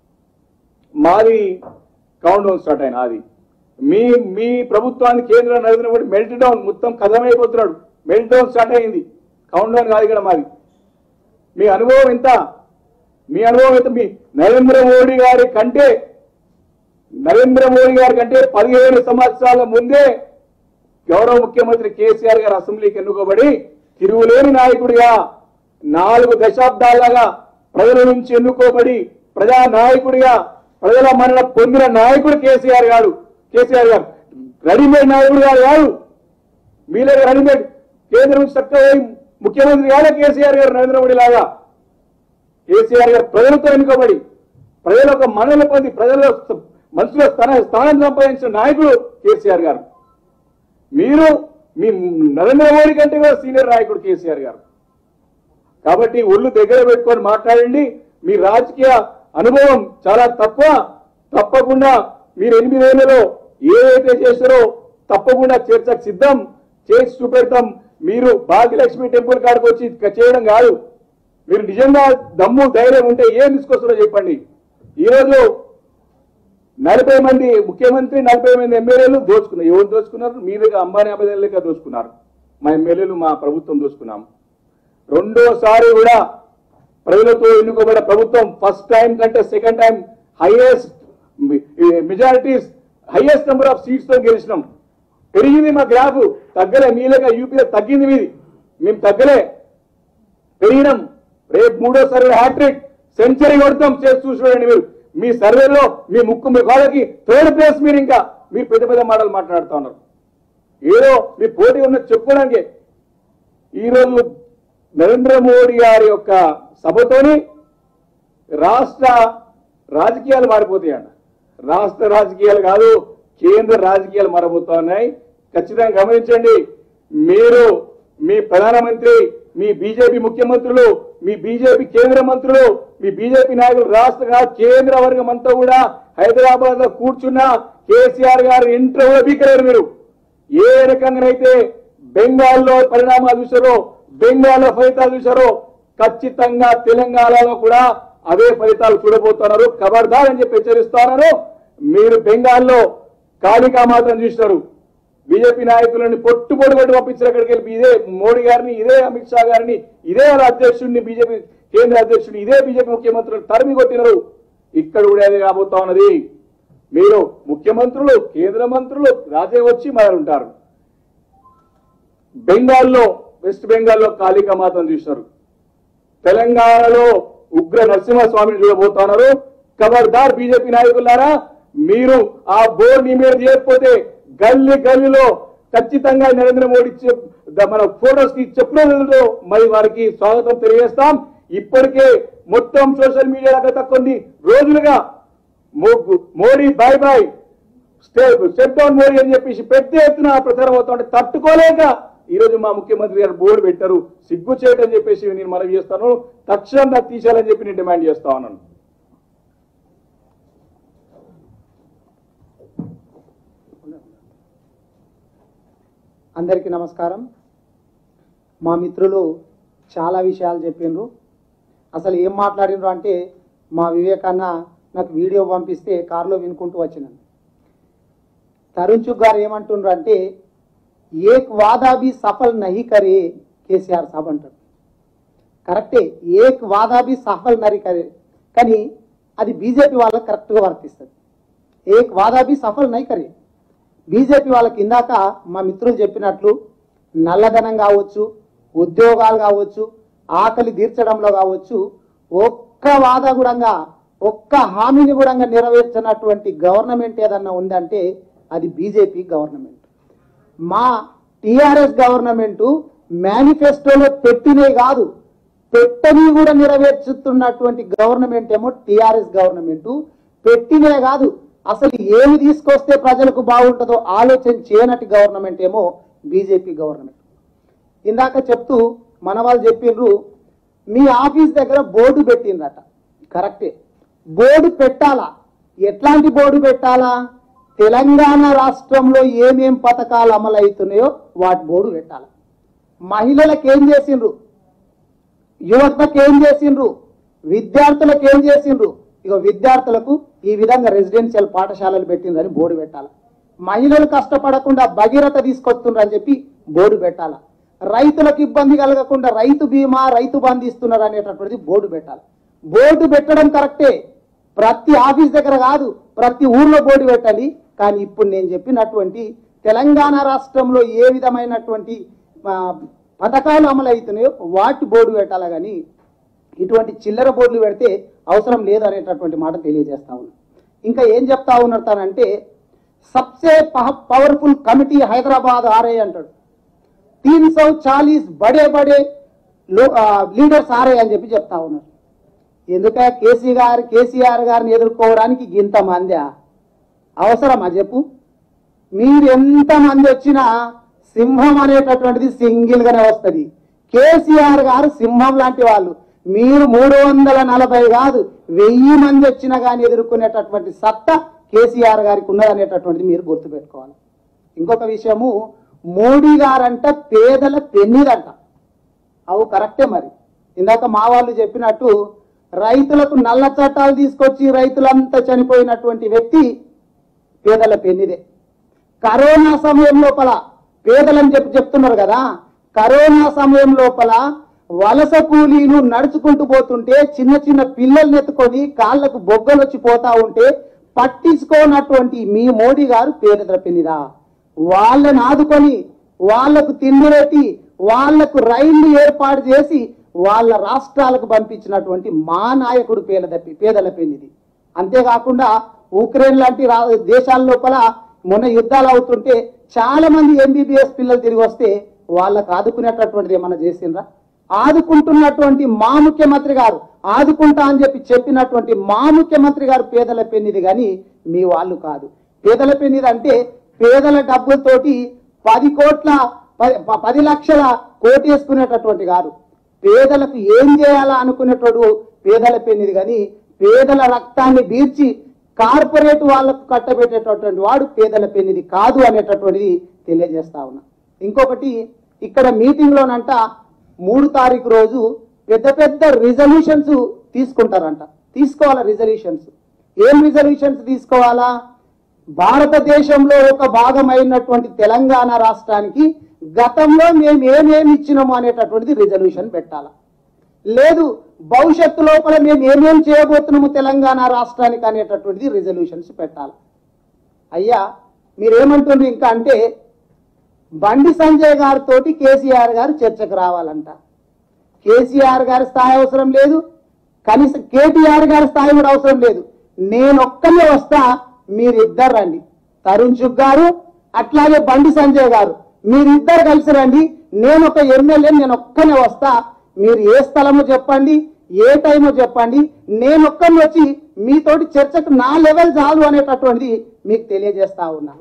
S2: మాది కౌంట్ డౌన్ స్టార్ట్ అయిన అది మీ మీ ప్రభుత్వాన్ని కేంద్ర నరేంద్ర మోడీ మెల్ట్ డౌన్ మొత్తం కథమైపోతున్నాడు మెల్ట్ డౌన్ స్టార్ట్ అయింది కౌంట్ డౌన్ కాదు ఇక్కడ మాది మీ అనుభవం ఎంత మీ అనుభవం ఎంత మీ నరేంద్ర మోడీ గారి కంటే నరేంద్ర మోడీ గారి కంటే పదిహేను సంవత్సరాల ముందే గౌరవ ముఖ్యమంత్రి కేసీఆర్ గారు అసెంబ్లీకి ఎన్నుకోబడి తిరుగులేని నాయకుడిగా నాలుగు దశాబ్దాలుగా ప్రజల నుంచి ఎన్నుకోబడి ప్రజా నాయకుడిగా ప్రజల మరణ పొందిన నాయకుడు కేసీఆర్ గారు కేసీఆర్ గారు రెడీమేడ్ నాయకుడు గారు కాదు మీరే రెడీమేడ్ కేంద్రం నుంచి చక్కగా పోయి ముఖ్యమంత్రి కాలే కేసీఆర్ గారు నరేంద్ర మోడీ లాగా కేసీఆర్ గారు ప్రజలతో ఎన్నుకోబడి ప్రజల యొక్క మనలు పొంది ప్రజల మనసులో స్థాన స్థానం సంపాదించిన నాయకుడు కేసీఆర్ గారు మీరు మీ నరేంద్ర మోడీ కంటే కూడా సీనియర్ నాయకుడు కేసీఆర్ గారు కాబట్టి ఒళ్ళు దగ్గర పెట్టుకొని మాట్లాడండి మీ రాజకీయ అనుభవం చాలా తక్కువ తప్పకుండా మీరు ఎనిమిదేళ్లలో ఏదైతే చేశారో తప్పకుండా చర్చకు సిద్ధం చేసి చూపెడతాం మీరు భాగ్యలక్ష్మి టెంపుల్ కాడికి వచ్చి ఇక చేయడం కాదు మీరు నిజంగా దమ్ము ధైర్యం ఉంటే ఏం తీసుకొస్తారో చెప్పండి ఈరోజు నలభై మంది ముఖ్యమంత్రి నలభై మంది ఎమ్మెల్యేలు దోచుకున్నారు ఎవరు దోచుకున్నారు మీరుగా అంబానీ అబద్ధాలుగా దోచుకున్నారు మా ఎమ్మెల్యేలు మా ప్రభుత్వం దోచుకున్నాం రెండోసారి కూడా ప్రజలతో ఎన్నుకోబడిన ప్రభుత్వం ఫస్ట్ టైం కంటే second time highest majorities highest number of seats తో గెలిచినాం పెరిగింది మా గ్రాఫ్ తగ్గలే మీలుగా యూపీలో తగ్గింది మీది మేము తగ్గలే పెరిగినాం రేపు మూడో సర్వే హ్యాట్రిక్ సెంచరీ కొడతాం చేసి చూసి చూడండి మీరు మీ సర్వేలో మీ ముక్కు మీ కాళ్ళకి థర్డ్ ప్లేస్ మీరు ఇంకా మీరు పెద్ద పెద్ద మాటలు మాట్లాడుతూ ఉన్నారు ఏదో మీ పోటీ ఉన్న చెప్పుకోవడానికి ఈరోజు నరేంద్ర మోడీ గారి యొక్క సభతోని రాష్ట్ర రాజకీయాలు మారిపోతాయంట రాష్ట్ర రాజకీయాలు కాదు కేంద్ర రాజకీయాలు మారబోతున్నాయి ఖచ్చితంగా గమనించండి మీరు మీ ప్రధానమంత్రి మీ బీజేపీ ముఖ్యమంత్రులు మీ బీజేపీ కేంద్ర మంత్రులు మీ బీజేపీ నాయకులు రాష్ట్ర కేంద్ర వర్గం అంతా కూడా హైదరాబాద్ లో కూర్చున్న కేసీఆర్ గారు ఇంట్లో కూడా బీకలేరు మీరు ఏ రకంగానైతే బెంగాల్లో పరిణామాలు చూసారో బెంగాల్లో ఫలితాలు చూశారో ఖచ్చితంగా తెలంగాణలో కూడా అవే ఫలితాలు చూడబోతున్నారు ఖబర్దార్ అని చెప్పి హెచ్చరిస్తున్నారు మీరు బెంగాల్లో కాళికా మాత్రం చూసినారు బీజేపీ నాయకులని పొట్టు పొడి కొట్టి పంపించిన అక్కడికి వెళ్ళి ఇదే మోడీ గారిని ఇదే అమిత్ షా గారిని ఇదే వాళ్ళ అధ్యక్షుడిని బీజేపీ కేంద్ర అధ్యక్షుడిని ఇదే బీజేపీ ముఖ్యమంత్రులు తరిమి కొట్టినారు ఇక్కడ కూడా అదే రాబోతా ఉన్నది మీరు ముఖ్యమంత్రులు కేంద్ర మంత్రులు రాజే వచ్చి మరి ఉంటారు బెంగాల్లో వెస్ట్ బెంగాల్లో కాళికా మాతను చూసినారు తెలంగాణలో ఉగ్ర నరసింహస్వామిని చూడబోతున్నారు ఖబర్దార్ బీజేపీ నాయకులారా మీరు ఆ బోర్డు మీద చేయకపోతే గల్లీ గల్లీలో ఖచ్చితంగా నరేంద్ర మోడీ చెప్- ద- మన ఫోటోస్ కి చెప్పడంలో మరి వారికి స్వాగతం తెలియజేస్తాం ఇప్పటికే మొత్తం సోషల్ మీడియా గత కొన్ని రోజులుగా మో- Modi bye bye step step down Modi అని చెప్పేసి పెద్ద ఎత్తున ప్రచారం అవుతుంటే తట్టుకోలేక ఈ రోజు మా ముఖ్యమంత్రి గారు బోర్డు పెట్టారు సిగ్గు చేయటని చెప్పేసి నేను మనవి చేస్తాను తక్షణం నాకు తీసేయాలని చెప్పి నేను డిమాండ్ చేస్తా ఉన్నాను
S3: అందరికీ నమస్కారం మా మిత్రులు చాలా విషయాలు చెప్పిండ్రు అసలు ఏం మాట్లాడినరు అంటే మా వివేకన్న నాకు వీడియో పంపిస్తే కారులో వినుకుంటూ వచ్చినాను తరుణ్ చుగ్ గారు ఏమంటుండ్రు అంటే ఏక్ వాదా भी సఫల్ నహి కరే కేసీఆర్ సాబ్ అంటారు కరెక్టే ఏక్ వాదా भी సఫల్ నహి కరే కానీ అది బీజేపీ వాళ్ళకి కరెక్ట్గా వర్తిస్తుంది ఏక్ వాదా भी సఫల్ నహి కరే బీజేపీ వాళ్ళకి ఇందాక మా మిత్రులు చెప్పినట్లు నల్లధనం కావచ్చు ఉద్యోగాలు కావచ్చు ఆకలి తీర్చడంలో కావచ్చు ఒక్క వాద గుడంగా ఒక్క హామీని కూడా నెరవేర్చినటువంటి గవర్నమెంట్ ఏదన్నా ఉందంటే అది బీజేపీ గవర్నమెంట్ మా టిఆర్ఎస్ గవర్నమెంట్ మేనిఫెస్టోలో పెట్టినే కాదు పెట్టని కూడా నెరవేర్చుతున్నటువంటి గవర్నమెంట్ ఏమో టిఆర్ఎస్ గవర్నమెంట్ పెట్టినే కాదు అసలు ఏమి తీసుకొస్తే ప్రజలకు బాగుంటుందో ఆలోచన చేయనటి గవర్నమెంట్ ఏమో బీజేపీ గవర్నమెంట్ ఇందాక చెప్తూ మన వాళ్ళు చెప్పిండ్రు మీ ఆఫీస్ దగ్గర బోర్డు పెట్టిండ్రట కరెక్టే బోర్డు పెట్టాలా ఎట్లాంటి బోర్డు పెట్టాలా తెలంగాణ రాష్ట్రంలో ఏమేం పథకాలు అమలు అవుతున్నాయో వాటి బోర్డు పెట్టాలి మహిళలకు ఏం చేసిండ్రు యువతకు ఏం చేసిండ్రు విద్యార్థులకు ఏం చేసిండ్రు ఇక విద్యార్థులకు ఈ విధంగా రెసిడెన్షియల్ పాఠశాలలు పెట్టిందని బోర్డు పెట్టాలి మహిళలు కష్టపడకుండా భగీరథ తీసుకొస్తుండ్రు అని చెప్పి బోర్డు పెట్టాలి రైతులకు ఇబ్బంది కలగకుండా రైతు బీమా రైతు బంధు ఇస్తున్నారు అనేటటువంటిది బోర్డు పెట్టాలి బోర్డు పెట్టడం కరెక్టే ప్రతి ఆఫీస్ దగ్గర కాదు ప్రతి ఊర్లో బోర్డు పెట్టాలి కానీ ఇప్పుడు నేను చెప్పినటువంటి తెలంగాణ రాష్ట్రంలో ఏ విధమైనటువంటి ఆ, పథకాలు అమలు అవుతున్నాయో వాటి బోర్డు పెట్టాలి కానీ ఇటువంటి చిల్లర బోర్డులు పెడితే అవసరం లేదు అనేటటువంటి మాట తెలియజేస్తా ఉన్నా ఇంకా ఏం చెప్తా ఉన్నారంటే సబ్సే పవర్ఫుల్ కమిటీ హైదరాబాద్ ఆర్ఐ అంటాడు తీన్ సౌ చాలీస్ బడే బడే లో- ఆ, లీడర్స్ ఆర్ఐ అని చెప్పి చెప్తా ఉన్నారు ఎందుక కేసీ గారు కేసీఆర్ గారిని ఎదుర్కోవడానికి ఇంత మందా అవసరమా చెప్పు మీరు ఎంత మంది వచ్చినా సింహం అనేటటువంటిది సింగిల్ గానే వస్తది కేసీఆర్ గారు సింహం లాంటి వాళ్ళు మీరు మూడు వందల నలభై కాదు వెయ్యి మంది వచ్చినా కానీ ఎదుర్కొనేటటువంటి సత్తా కేసీఆర్ గారికి ఉన్నదనేటటువంటిది మీరు గుర్తుపెట్టుకోవాలి ఇంకొక విషయము మోడీ గారంట పేదల పెన్నిదంట అవు కరెక్టే మరి ఇందాక మా వాళ్ళు చెప్పినట్టు రైతులకు నల్ల చట్టాలు తీసుకొచ్చి రైతులంతా చనిపోయినటువంటి వ్యక్తి పేదల పెన్నిదే కరోనా సమయం లోపల పేదలని చెప్పి చెప్తున్నారు కదా కరోనా సమయం లోపల వలస కూలీలు నడుచుకుంటూ పోతుంటే చిన్న చిన్న పిల్లల్ని ఎత్తుకొని కాళ్ళకు బొగ్గలు వచ్చి పోతా ఉంటే పట్టించుకోనటువంటి మీ మోడీ గారు పేదల పెన్నిదా వాళ్ళని ఆదుకొని వాళ్లకు తిండి పెట్టి వాళ్లకు రైళ్లు ఏర్పాటు చేసి వాళ్ళ రాష్ట్రాలకు పంపించినటువంటి మా నాయకుడు పేద పేదల పెన్నిది అంతేకాకుండా ఉక్రెయిన్ లాంటి రా- దేశాల లోపల మొన్న యుద్ధాలు అవుతుంటే చాలా మంది ఎంబీబీఎస్ పిల్లలు తిరిగి వస్తే వాళ్ళకు ఆదుకునేటటువంటిది ఏమన్నా చేసిండ్రా ఆదుకుంటున్నటువంటి మా ముఖ్యమంత్రి గారు ఆదుకుంటా అని చెప్పి చెప్పినటువంటి మా ముఖ్యమంత్రి గారు పేదల పెన్నిది కానీ మీ వాళ్ళు కాదు పేదల పెన్నిది అంటే పేదల డబ్బులతోటి పది కోట్ల ప- ప- పది లక్షల కోటేసుకునేటటువంటి గారు పేదలకు ఏం చేయాలా అనుకునేటోడు పేదల పెన్నిది కానీ పేదల రక్తాన్ని బీర్చి కార్పొరేట్ వాళ్ళకు కట్టబెట్టేటటువంటి వాడు పేదల పెన్నిది కాదు అనేటటువంటిది తెలియజేస్తా ఉన్నా ఇంకొకటి ఇక్కడ మీటింగ్ లోనంట మూడు తారీఖు రోజు పెద్ద పెద్ద రిజల్యూషన్స్ తీసుకుంటారంట తీసుకోవాలా రిజల్యూషన్స్ ఏం రిజల్యూషన్స్ తీసుకోవాలా భారతదేశంలో ఒక భాగమైనటువంటి తెలంగాణ రాష్ట్రానికి గతంలో మేము ఏమేమి ఇచ్చినాము అనేటటువంటిది రిజల్యూషన్ పెట్టాలా లేదు భవిష్యత్తు లోపల మేము ఏమేం చేయబోతున్నాము తెలంగాణ రాష్ట్రానికి అనేటటువంటిది రిజల్యూషన్స్ పెట్టాలి అయ్యా మీరేమంటున్నారు ఇంకా అంటే బండి సంజయ్ గారితో కేసీఆర్ గారు చర్చకు రావాలంట కేసీఆర్ గారి స్థాయి అవసరం లేదు కనీసం కేటీఆర్ గారి స్థాయి కూడా అవసరం లేదు నేను ఒక్కనే వస్తా మీరిద్దరు రండి తరుణ్ చుగ్ గారు అట్లాగే బండి సంజయ్ గారు మీరిద్దరు కలిసి రండి నేను ఒక ఎమ్మెల్యే నేను ఒక్కనే వస్తా మీరు ఏ స్థలమో చెప్పండి ఏ టైమో చెప్పండి నేను ఒక్కని వచ్చి మీతోటి చర్చకు నా లెవెల్ చాలు అనేటటువంటిది మీకు తెలియజేస్తా ఉన్నా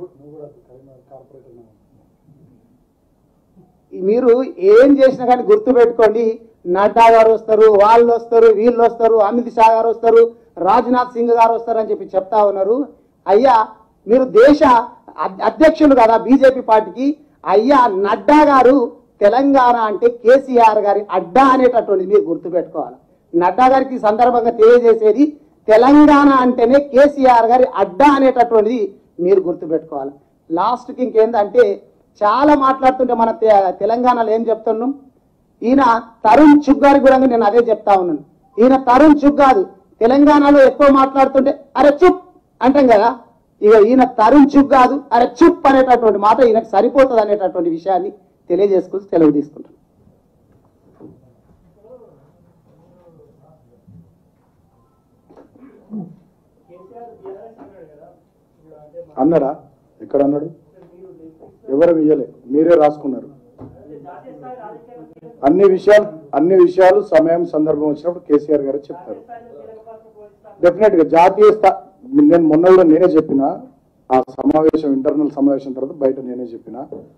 S3: మీరు ఏం చేసినా కానీ గుర్తు పెట్టుకోండి నడ్డా గారు వస్తారు వాళ్ళు వస్తారు వీళ్ళు వస్తారు అమిత్ షా గారు వస్తారు రాజ్నాథ్ సింగ్ గారు వస్తారు అని చెప్పి చెప్తా ఉన్నారు అయ్యా మీరు దేశ అధ్- అధ్యక్షులు కదా బీజేపీ పార్టీకి అయ్యా నడ్డా గారు తెలంగాణ అంటే కేసీఆర్ గారి అడ్డా అనేటటువంటిది మీరు గుర్తు పెట్టుకోవాలి నడ్డా గారికి ఈ సందర్భంగా తెలియజేసేది తెలంగాణ అంటేనే కేసీఆర్ గారి అడ్డా అనేటటువంటిది మీరు గుర్తు పెట్టుకోవాలి లాస్ట్కి ఇంకేందంటే చాలా మాట్లాడుతుంటే మన తె- తెలంగాణలో ఏం చెప్తున్నాం ఈయన తరుణ్ చుగ్ గారి కూడా నేను అదే చెప్తా ఉన్నాను ఈయన తరుణ్ చుగ్ కాదు తెలంగాణలో ఎక్కువ మాట్లాడుతుంటే అరే చుప్ అంటాం కదా ఇక ఈయన తరుణ్ చుగ్ కాదు అరే చుప్ అనేటటువంటి మాట ఈయనకు సరిపోతుంది అనేటటువంటి విషయాన్ని తెలియజేసుకుని సెలవు తీసుకుంటాను
S1: అన్నాడా ఎక్కడ అన్నాడు ఎవరు ఇయ్యలే మీరే రాసుకున్నారు అన్ని విషయాలు అన్ని విషయాలు సమయం సందర్భం వచ్చినప్పుడు కేసీఆర్ గారు చెప్తారు డెఫినెట్ గా జాతీయ స్థా నేను మొన్న కూడా నేనే చెప్పిన ఆ సమావేశం ఇంటర్నల్ సమావేశం తర్వాత బయట నేనే చెప్పిన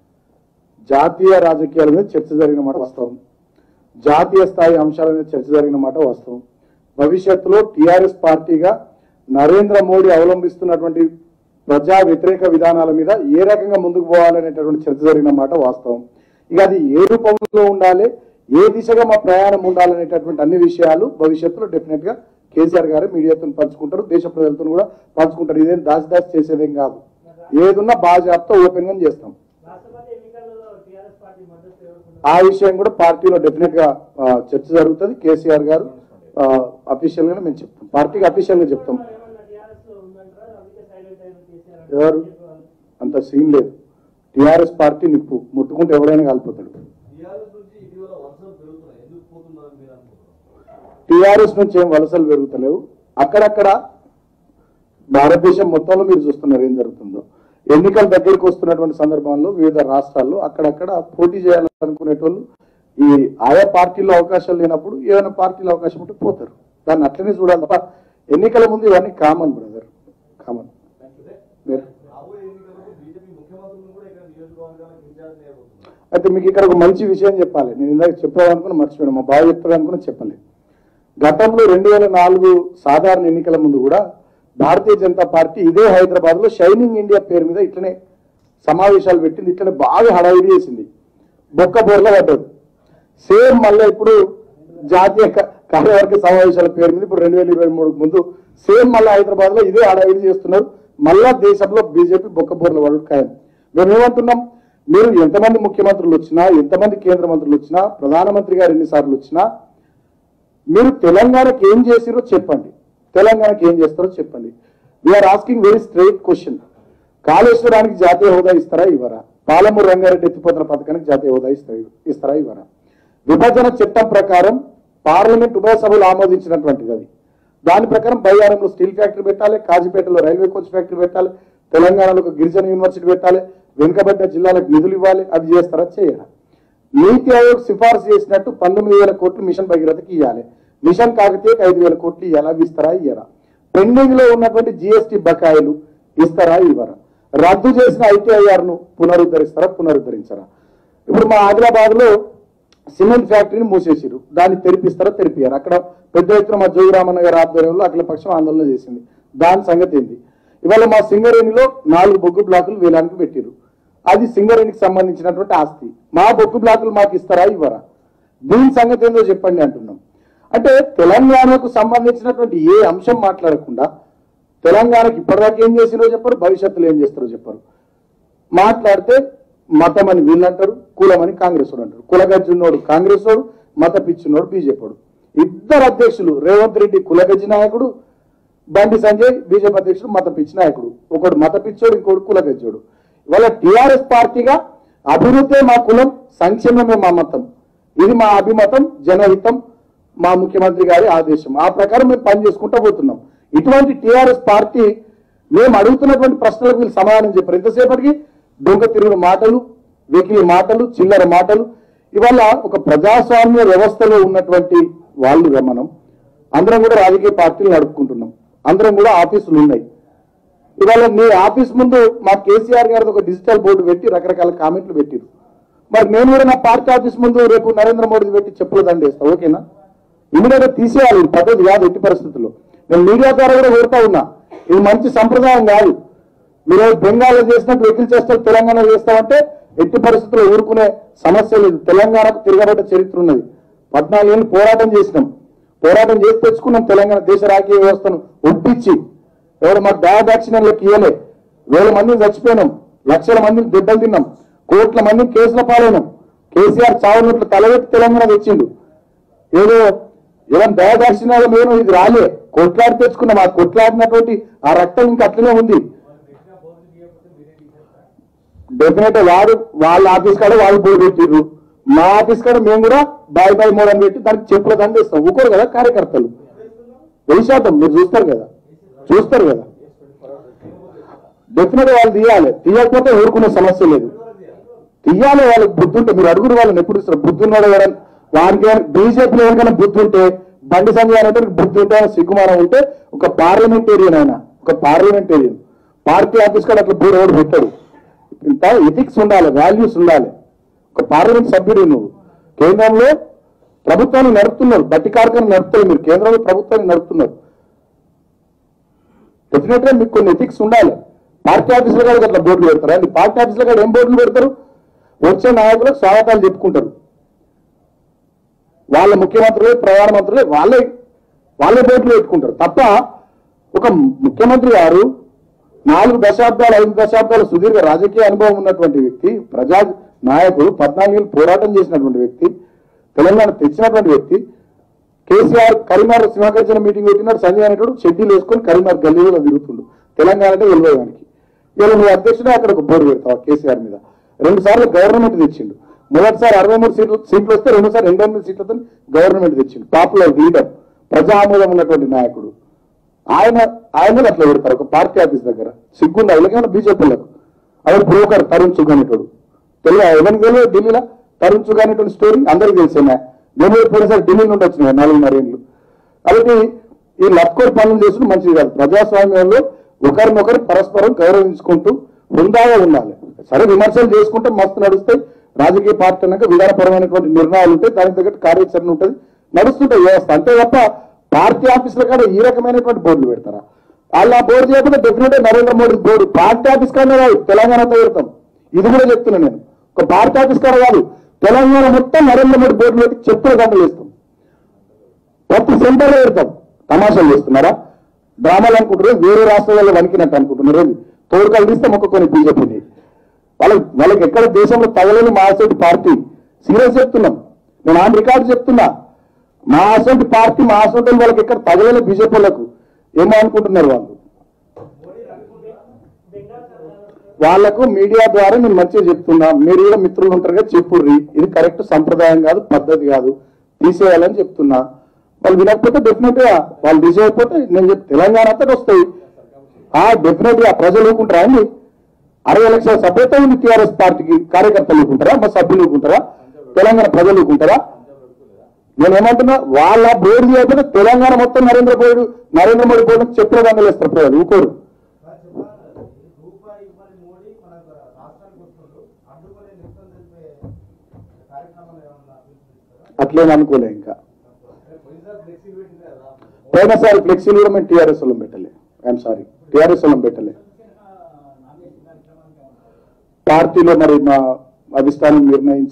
S1: జాతీయ రాజకీయాల మీద చర్చ జరిగిన మాట వాస్తవం జాతీయ స్థాయి అంశాల మీద చర్చ జరిగిన మాట వాస్తవం భవిష్యత్తులో టిఆర్ఎస్ పార్టీగా నరేంద్ర మోడీ అవలంబిస్తున్నటువంటి ప్రజా వ్యతిరేక విధానాల మీద ఏ రకంగా ముందుకు పోవాలనేటటువంటి చర్చ జరిగిన మాట వాస్తవం ఇక అది ఏ రూపంలో ఉండాలి ఏ దిశగా మా ప్రయాణం ఉండాలనేటటువంటి అన్ని విషయాలు భవిష్యత్తులో డెఫినెట్ గా కేసీఆర్ గారు మీడియాతో పంచుకుంటారు దేశ ప్రజలతో కూడా పంచుకుంటారు ఇదేం దాచి దాచి చేసేదేం కాదు ఏదున్నా బాజాబ్తో ఓపెన్ గా చేస్తాం
S4: రాష్ట్రపతి ఎన్నికల్లో టీఆర్ఎస్ పార్టీ మద్దతు ఎవరికి
S1: ఆ విషయం కూడా పార్టీలో డెఫినెట్ గా ఆ, చర్చ జరుగుతుంది కేసీఆర్ గారు అఫీషియల్ గా మేము చెప్తాం పార్టీకి అఫీషియల్ గా చెప్తాం
S4: ఏమన్నా టీఆర్ఎస్ లో ఉందంటారా అందుకే సైలెంట్ అయిన కేసీఆర్
S1: ఎవరు? అంత సీన్ లేదు టిఆర్ఎస్ పార్టీ నిప్పు ముట్టుకుంటే ఎవడైనా కాలిపోతాడు
S5: టీఆర్ఎస్ నుంచి ఇటీవల వర్షాలు పెరుగుతున్నాయి ఎందుకు పోతున్నారని మీరు అనుకుంటున్నారు
S1: టిఆర్ఎస్ నుంచి ఏం వలసలు పెరుగుతలేవు అక్కడక్కడ భారతదేశం మొత్తంలో మీరు చూస్తున్నారు ఏం జరుగుతుందో ఎన్నికల దగ్గరికి వస్తున్నటువంటి సందర్భాల్లో వివిధ రాష్ట్రాల్లో అక్కడక్కడ పోటీ చేయాలనుకునేటోళ్ళు ఈ ఆయా పార్టీలో అవకాశాలు లేనప్పుడు ఏదైనా పార్టీలో అవకాశం ఉంటే పోతారు దాన్ని అట్లనే చూడాలి తప్ప ఎన్నికల ముందు ఇవన్నీ కామన్ బ్రదర్ కామన్ మీరు
S5: రాబోయే ఎన్నికలకు బీజేపీ ముఖ్యమంత్రులను కూడా ఇక్కడ నియోజకవర్గాలకు ఇన్ఛార్జ్ చేయబోతున్నారు
S1: అయితే మీకు ఇక్కడ ఒక మంచి విషయం చెప్పాలి నేను ఇందాక చెప్పాలనుకున్న మర్చిపోయాను మా బాగా చెప్తాడనుకున్న చెప్పలేదు గతంలో రెండు వేల నాలుగు సాధారణ ఎన్నికల ముందు కూడా భారతీయ జనతా పార్టీ ఇదే హైదరాబాద్ లో షైనింగ్ ఇండియా పేరు మీద ఇట్లనే సమావేశాలు పెట్టింది ఇట్లనే బాగా హడావిడి చేసింది బొక్క బోర్ల పడ్డది సేమ్ మళ్ళీ ఇప్పుడు జాతీయ క- కార్యవర్గ సమావేశాల పేరు మీద ఇప్పుడు రెండు వేల ఇరవై మూడుకు ముందు సేమ్ మళ్ళీ హైదరాబాద్ లో ఇదే హడావిడి చేస్తున్నారు మళ్ళా దేశంలో బీజేపీ బొక్క బోర్ల పడడం ఖాయం మేము ఏమంటున్నాం మీరు ఎంతమంది ముఖ్యమంత్రులు వచ్చినా ఎంతమంది కేంద్ర మంత్రులు వచ్చినా ప్రధానమంత్రి గారు ఎన్నిసార్లు వచ్చినా మీరు తెలంగాణకి ఏం చేసిరో చెప్పండి తెలంగాణకి ఏం చేస్తారో చెప్పండి we're asking very straight question కాళేశ్వరానికి జాతీయ హోదా ఇస్తారా ఇవ్వరా పాలమూరు రంగారెడ్డి ఎత్తిపోతల పథకానికి జాతీయ హోదా ఇస్తారా ఇస్తారా ఇవ్వరా విభజన చట్టం ప్రకారం పార్లమెంట్ ఉభయ సభలు ఆమోదించినటువంటిది అది దాని ప్రకారం బయ్యారంలో స్టీల్ ఫ్యాక్టరీ పెట్టాలి కాజీపేటలో రైల్వే కోచ్ ఫ్యాక్టరీ పెట్టాలి తెలంగాణలో ఒక గిరిజన యూనివర్సిటీ పెట్టాలి వెనుకబడ్డ జిల్లాలకు నిధులు ఇవ్వాలి అది చేస్తారా చేయరా నీతి ఆయోగ్ సిఫార్సు చేసినట్టు పంతొమ్మిది వేల కోట్లు మిషన్ భగీరథకి ఇవ్వాలి మిషన్ కాకతీయకి ఐదు వేల కోట్లు ఇవ్వాలా అవి ఇస్తారా ఇయ్యరా పెండింగ్ లో ఉన్నటువంటి జిఎస్టి బకాయిలు ఇస్తారా ఇవ్వరా రద్దు చేసిన ఐటీఐఆర్ ను పునరుద్ధరిస్తారా పునరుద్ధరించరా ఇప్పుడు మా ఆదిలాబాద్ లో సిమెంట్ ఫ్యాక్టరీని మూసేసిరు దాన్ని తెరిపిస్తారా తెరిపియారు అక్కడ పెద్ద ఎత్తున మా జోగిరామన్న గారి ఆధ్వర్యంలో అఖిల పక్షం ఆందోళన చేసింది దాని సంగతి ఏంది ఇవాళ మా సింగరేణిలో నాలుగు బొగ్గు బ్లాకులు వేలానికి పెట్టిరు అది సింగరేణికి సంబంధించినటువంటి ఆస్తి మా బొగ్గు బ్లాకులు మాకు ఇస్తారా ఇవ్వరా దీని సంగతి ఏందో చెప్పండి అంటున్నాం అంటే తెలంగాణకు సంబంధించినటువంటి ఏ అంశం మాట్లాడకుండా తెలంగాణకి ఇప్పటిదాకా ఏం చేసినో చెప్పరు భవిష్యత్తులో ఏం చేస్తారో చెప్పరు మాట్లాడితే మతం అని వీళ్ళు అంటారు కులం అని కాంగ్రెస్ వాడు అంటారు కులగజ్జున్నోడు కాంగ్రెస్ వాడు మత పిచ్చినోడు బీజేపీ వాడు ఇద్దరు అధ్యక్షులు రేవంత్ రెడ్డి కులగజ్జి నాయకుడు బండి సంజయ్ బీజేపీ అధ్యక్షుడు మత పిచ్చి నాయకుడు ఒకడు మత పిచ్చోడు ఇంకోడు కులగజ్జోడు ఇవాళ టిఆర్ఎస్ పార్టీగా అభివృద్ధే మా కులం సంక్షేమమే మా మతం ఇది మా అభిమతం జనహితం మా ముఖ్యమంత్రి గారి ఆదేశం ఆ ప్రకారం మేము పని చేసుకుంటూ పోతున్నాం ఇటువంటి టిఆర్ఎస్ పార్టీ మేము అడుగుతున్నటువంటి ప్రశ్నలకు వీళ్ళు సమాధానం చెప్పారు ఎంతసేపటికి దొంగ తిరుగుడు మాటలు వెకిలి మాటలు చిల్లర మాటలు ఇవాళ ఒక ప్రజాస్వామ్య వ్యవస్థలో ఉన్నటువంటి వాళ్ళుగా మనం అందరం కూడా రాజకీయ పార్టీలు నడుపుకుంటున్నాం అందరం కూడా ఆఫీసులు ఉన్నాయి ఇవాళ మీ ఆఫీస్ ముందు మా కేసీఆర్ గారి ఒక డిజిటల్ బోర్డు పెట్టి రకరకాల కామెంట్లు పెట్టారు మరి నేను కూడా నా పార్టీ ఆఫీస్ ముందు రేపు నరేంద్ర మోడీ పెట్టి చెప్పులు దండేస్తా ఓకేనా ఇమీడియట్ గా తీసేయాలి ఇది పద్ధతి కాదు ఎట్టి పరిస్థితుల్లో నేను మీడియా ద్వారా కూడా కోరుతా ఉన్నా ఇది మంచి సంప్రదాయం కాదు మీరు బెంగాల్లో చేసినట్టు వెకిల్ చేస్తారు తెలంగాణలో చేస్తామంటే ఎట్టి పరిస్థితుల్లో ఊరుకునే సమస్య లేదు తెలంగాణకు తిరగబడ్డ చరిత్ర ఉన్నది పద్నాలుగేళ్ళు పోరాటం చేసినాం పోరాటం చేసి తెచ్చుకున్నాం తెలంగాణ దేశ రాజకీయ వ్యవస్థను ఒప్పించి ఎవరు మాకు దయాదాక్షిణ్యంలోకి ఇయ్యలే వేల మందిని చచ్చిపోయినాం లక్షల మందిని దెబ్బలు తిన్నాం కోట్ల మందిని కేసుల పాలైనాం కేసీఆర్ చావునట్లు తలవెట్టి తెలంగాణ తెచ్చిండు ఏదో ఏదైనా దయాదాక్షిణ్యాలు మేము ఇది రాలే కొట్లాడి తెచ్చుకున్నాం ఆ కొట్లాడినటువంటి ఆ రక్తం ఇంకా అట్లనే ఉంది డెఫినెట్ వాడు వాళ్ళ ఆఫీస్ కాడ వాళ్ళు బోర్డు పెట్టిర్రు మా ఆఫీస్ కాడ మేము కూడా బాయ్ బాయ్ మోడ్ అని పెట్టి దానికి చెప్పుల దండేస్తాం ఊకోరు కదా కార్యకర్తలు వెయ్యి శాతం మీరు చూస్తారు కదా చూస్తారు కదా డెఫినెట్ వాళ్ళు తీయాలి తీయకపోతే ఊరుకునే సమస్య లేదు తీయాలి వాళ్ళకి బుద్ధి ఉంటే మీరు అడుగురు వాళ్ళని ఎప్పుడు ఇస్తారు బుద్ధి ఉన్నాడు ఎవరైనా వారికి బీజేపీలో ఎవరికైనా బుద్ధి ఉంటే బండి సంజయ్ అంటే బుద్ధి ఉంటే ఆయన సిగ్గుమానం ఉంటే ఒక పార్లమెంటేరియన్ ఆయన ఒక పార్లమెంటేరియన్ పార్టీ ఆఫీస్ కూడా అట్లా బోర్డు ఎవడు పెట్టాడు ఇంత ఎథిక్స్ ఉండాలి వాల్యూస్ ఉండాలి ఒక పార్లమెంట్ సభ్యుడు నువ్వు కేంద్రంలో ప్రభుత్వాన్ని నడుపుతున్నారు బట్టి కార్యక్రమం నడుపుతారు మీరు కేంద్రంలో ప్రభుత్వాన్ని నడుపుతున్నారు డెఫినెట్ గా మీకు కొన్ని ఎథిక్స్ ఉండాలి పార్టీ ఆఫీసులో కూడా అట్లా బోర్డులు పెడతారు అండి పార్టీ ఆఫీసులో కూడా ఏం బోర్డులు పెడతారు వచ్చే నాయకులకు స్వాగతాలు చెప్పుకుంటారు వాళ్ళ ముఖ్యమంత్రులే ప్రధానమంత్రులే వాళ్ళే వాళ్ళే బోర్డులు పెట్టుకుంటారు తప్ప ఒక ముఖ్యమంత్రి గారు నాలుగు దశాబ్దాలు ఐదు దశాబ్దాల సుదీర్ఘ రాజకీయ అనుభవం ఉన్నటువంటి వ్యక్తి ప్రజా నాయకుడు పద్నాలుగేళ్ళు పోరాటం చేసినటువంటి వ్యక్తి తెలంగాణ తెచ్చినటువంటి వ్యక్తి కేసీఆర్ కరీంనగర్ సింహగర్జన మీటింగ్ పెట్టినాడు సంజయ్ అనేటోడు షెడ్యూల్ వేసుకొని కరీంనగర్ గల్లీలో తిరుగుతుండు తెలంగాణ అంటే వెళ్ళేవానికి ఇవాళ నువ్వు అధ్యక్షుడే అక్కడ ఒక బోర్డు పెడతావు కేసీఆర్ మీద రెండు సార్లు గవర్నమెంట్ తెచ్చిండు మొదటిసారి అరవై మూడు సీట్లు సీట్లు వస్తే రెండోసారి ఎనభై ఎనిమిది సీట్లతో గవర్నమెంట్ తెచ్చిండు పాపులర్ లీడర్ ప్రజా ఆమోదం ఉన్నటువంటి నాయకుడు ఆయన ఆయన అట్లా పెడతారు ఒక పార్టీ ఆఫీస్ దగ్గర సిగ్గుంది వీళ్ళకేమైనా బీజేపీలకు అదే బ్రోకర్ తరుణ్ చుగ్ అనేటోడు తెలియదు ఎవరికి తెలియదు ఢిల్లీలో తరుణ్ చుగ్ అనేటువంటి స్టోరీ అందరికీ తెలిసిన నేను పోయినసారి ఢిల్లీ నుండి వచ్చినాయి నాలుగున్నర ఏళ్ళు కాబట్టి ఈ లక్కోర్ పనులు చేసుకుని మంచిది కాదు ప్రజాస్వామ్యంలో ఒకరినొకరు పరస్పరం గౌరవించుకుంటూ హుందాగా ఉండాలి సరే విమర్శలు చేసుకుంటే మస్తు నడుస్తాయి రాజకీయ పార్టీ అన్నాక విధానపరమైనటువంటి నిర్ణయాలు ఉంటాయి దానికి తగ్గట్టు కార్యాచరణ ఉంటుంది నడుస్తుంటాయి వ్యవస్థ అంతే తప్ప పార్టీ ఆఫీసుల కాడ ఈ రకమైనటువంటి బోర్డులు పెడతారా వాళ్ళు ఆ బోర్డు చేయకపోతే definite Narendra Modi board party office కాడనే కాదు తెలంగాణతో పెడతాం ఇది కూడా చెప్తున్నా నేను ఒక పార్టీ ఆఫీస్ కాడ కాదు తెలంగాణ మొత్తం నరేంద్ర మోడీ బోర్డు పెట్టి చెప్పుల గంటలు వేస్తాం ప్రతి సెంటర్లో పెడతాం తమాషాలు చేస్తున్నారా డ్రామాలు అనుకుంటారు వేరే రాష్ట్రాలలో వణికినట్టు అనుకుంటున్నారు తోడుకాలు తీస్తే మొక్క కొన్ని బీజేపీని వాళ్ళకి వాళ్ళకి ఎక్కడ దేశంలో తగలేని మా అసోటి పార్టీ సీరియస్ చెప్తున్నాం నేను ఆన్ రికార్డు చెప్తున్నా మా అసోటి పార్టీ మా అసోటి వాళ్ళకి ఎక్కడ తగలేని బీజేపీ వాళ్ళకు ఏమో అనుకుంటున్నారు వాళ్ళు
S4: బెంగాల్ సర్కార్
S1: వాళ్లకు మీడియా ద్వారా నేను మంచిగా చెప్తున్నా మీరు కూడా మిత్రులు ఉంటారు కదా చెప్పుర్రి ఇది కరెక్ట్ సంప్రదాయం కాదు పద్ధతి కాదు తీసేయాలని చెప్తున్నా వాళ్ళు వినకపోతే డెఫినెట్ గా వాళ్ళు తీసేయకపోతే నేను చెప్ తెలంగాణ అంతా వస్తాయి ఆ డెఫినెట్ గా ప్రజలు ఊరుకుంటారా అండి అరవై లక్షల సభ్యత ఉంది టీఆర్ఎస్ పార్టీకి కార్యకర్తలు ఊరుకుంటారా మా సభ్యులు ఊరుకుంటారా తెలంగాణ ప్రజలు ఊరుకుంటారా నేను ఏమంటున్నా వాళ్ళ బోర్డు చేయకపోతే తెలంగాణ మొత్తం నరేంద్ర మోడీ నరేంద్ర మోడీ బోర్డు చెప్పుల దండలు వేస్తారు ప్రజలు ఊకోరు
S5: రూపాయి ఇవ్వని మోడీ మన రాష్ట్రానికి వస్తుండ్రు అడ్డుకునే నిమిషం తెలిపే కార్యక్రమాలు ఏమన్నా పిలుపునిస్తారా?
S1: అట్లేం అనుకోలే ఇంకా
S5: అంటే పోయినసారి ఫ్లెక్సీ పెట్టింది కదా
S1: పోయినసారి ఫ్లెక్సీలు కూడా మేము టీఆర్ఎస్ వాళ్ళం పెట్టలే ఐఎమ్ సారీ టీఆర్ఎస్ వాళ్ళం పెట్టలే పార్టీలో మరి మా అధిష్టానం నిర్ణయించి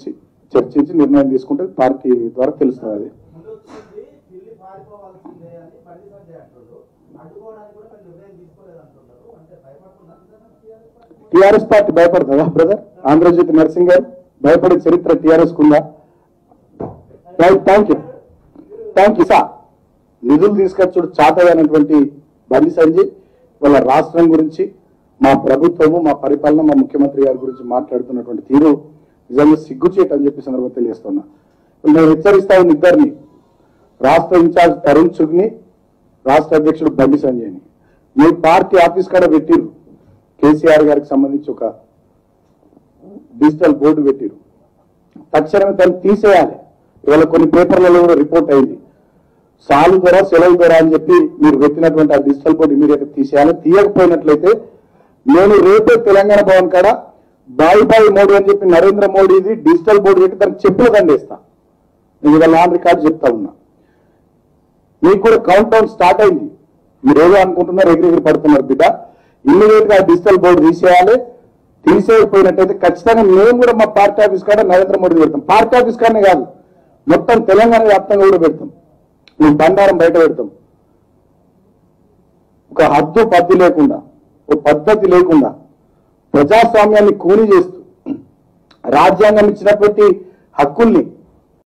S1: చర్చించి నిర్ణయం తీసుకుంటే పార్టీ ద్వారా తెలుస్తుంది అది
S5: ముందు వచ్చింది పిల్లి పారిపోవాల్సిందే అని బండి సంజయ్ అంటున్నారు అడ్డుకోవడానికి కూడా మీరు నిర్ణయం తీసుకోలేదు అంటున్నారు అంటే భయపడుతున్నారు
S1: టిఆర్ఎస్ పార్టీ భయపడుతుందా బ్రదర్ ఆంధ్రజ్యోతి నరసింగ్ గారు భయపడే చరిత్ర టిఆర్ఎస్ కుందా thank you thank you sir నిధులు తీసుకొచ్చుడు చాతైనటువంటి బండి సంజయ్ వాళ్ళ రాష్ట్రం గురించి మా ప్రభుత్వము మా పరిపాలన మా ముఖ్యమంత్రి గారి గురించి మాట్లాడుతున్నటువంటి తీరు నిజంగా సిగ్గుచేట అని చెప్పి సందర్భంగా తెలియజేస్తున్నా నేను హెచ్చరిస్తా ఉన్న ఇద్దరిని రాష్ట్ర ఇన్ఛార్జ్ తరుణ్ చుగ్ని రాష్ట్ర అధ్యక్షుడు బండి సంజయ్ని మీ పార్టీ ఆఫీస్ కాడ పెట్టిరు కేసీఆర్ గారికి సంబంధించి ఒక డిజిటల్ బోర్డు పెట్టిరు తక్షణమే దాన్ని తీసేయాలి ఇవాళ కొన్ని పేపర్లలో కూడా రిపోర్ట్ అయింది సాలు ధర సెలవు ధర అని చెప్పి మీరు పెట్టినటువంటి ఆ డిజిటల్ బోర్డు ఇమీడియట్ తీసేయాలి తీయకపోయినట్లయితే నేను రేపే తెలంగాణ భవన్ కాడ బాయి బాయి మోడీ అని చెప్పి నరేంద్ర మోడీది డిజిటల్ బోర్డు పెట్టి దానికి చెప్పుల దండేస్తా నేను ఇవాళ ఆన్ రికార్డు చెప్తా ఉన్నా మీకు కూడా కౌంట్ డౌన్ స్టార్ట్ అయింది మీరు ఏదో అనుకుంటున్నారు ఎగిరెగిరి పడుతున్నారు బిడ్డ ఇమ్మీడియట్ గా డిజిటల్ బోర్డు తీసేయాలి తీసేయకపోయినట్టయితే ఖచ్చితంగా మేము కూడా మా పార్టీ ఆఫీస్ కాడ నరేంద్ర మోడీ పెడతాం పార్టీ ఆఫీస్ కాడనే కాదు మొత్తం తెలంగాణ వ్యాప్తంగా కూడా పెడతాం మేము బండారం బయట పెడతాం ఒక హద్దు పద్దు లేకుండా ఒక పద్ధతి లేకుండా ప్రజాస్వామ్యాన్ని కూని చేస్తూ రాజ్యాంగం ఇచ్చినటువంటి హక్కుల్ని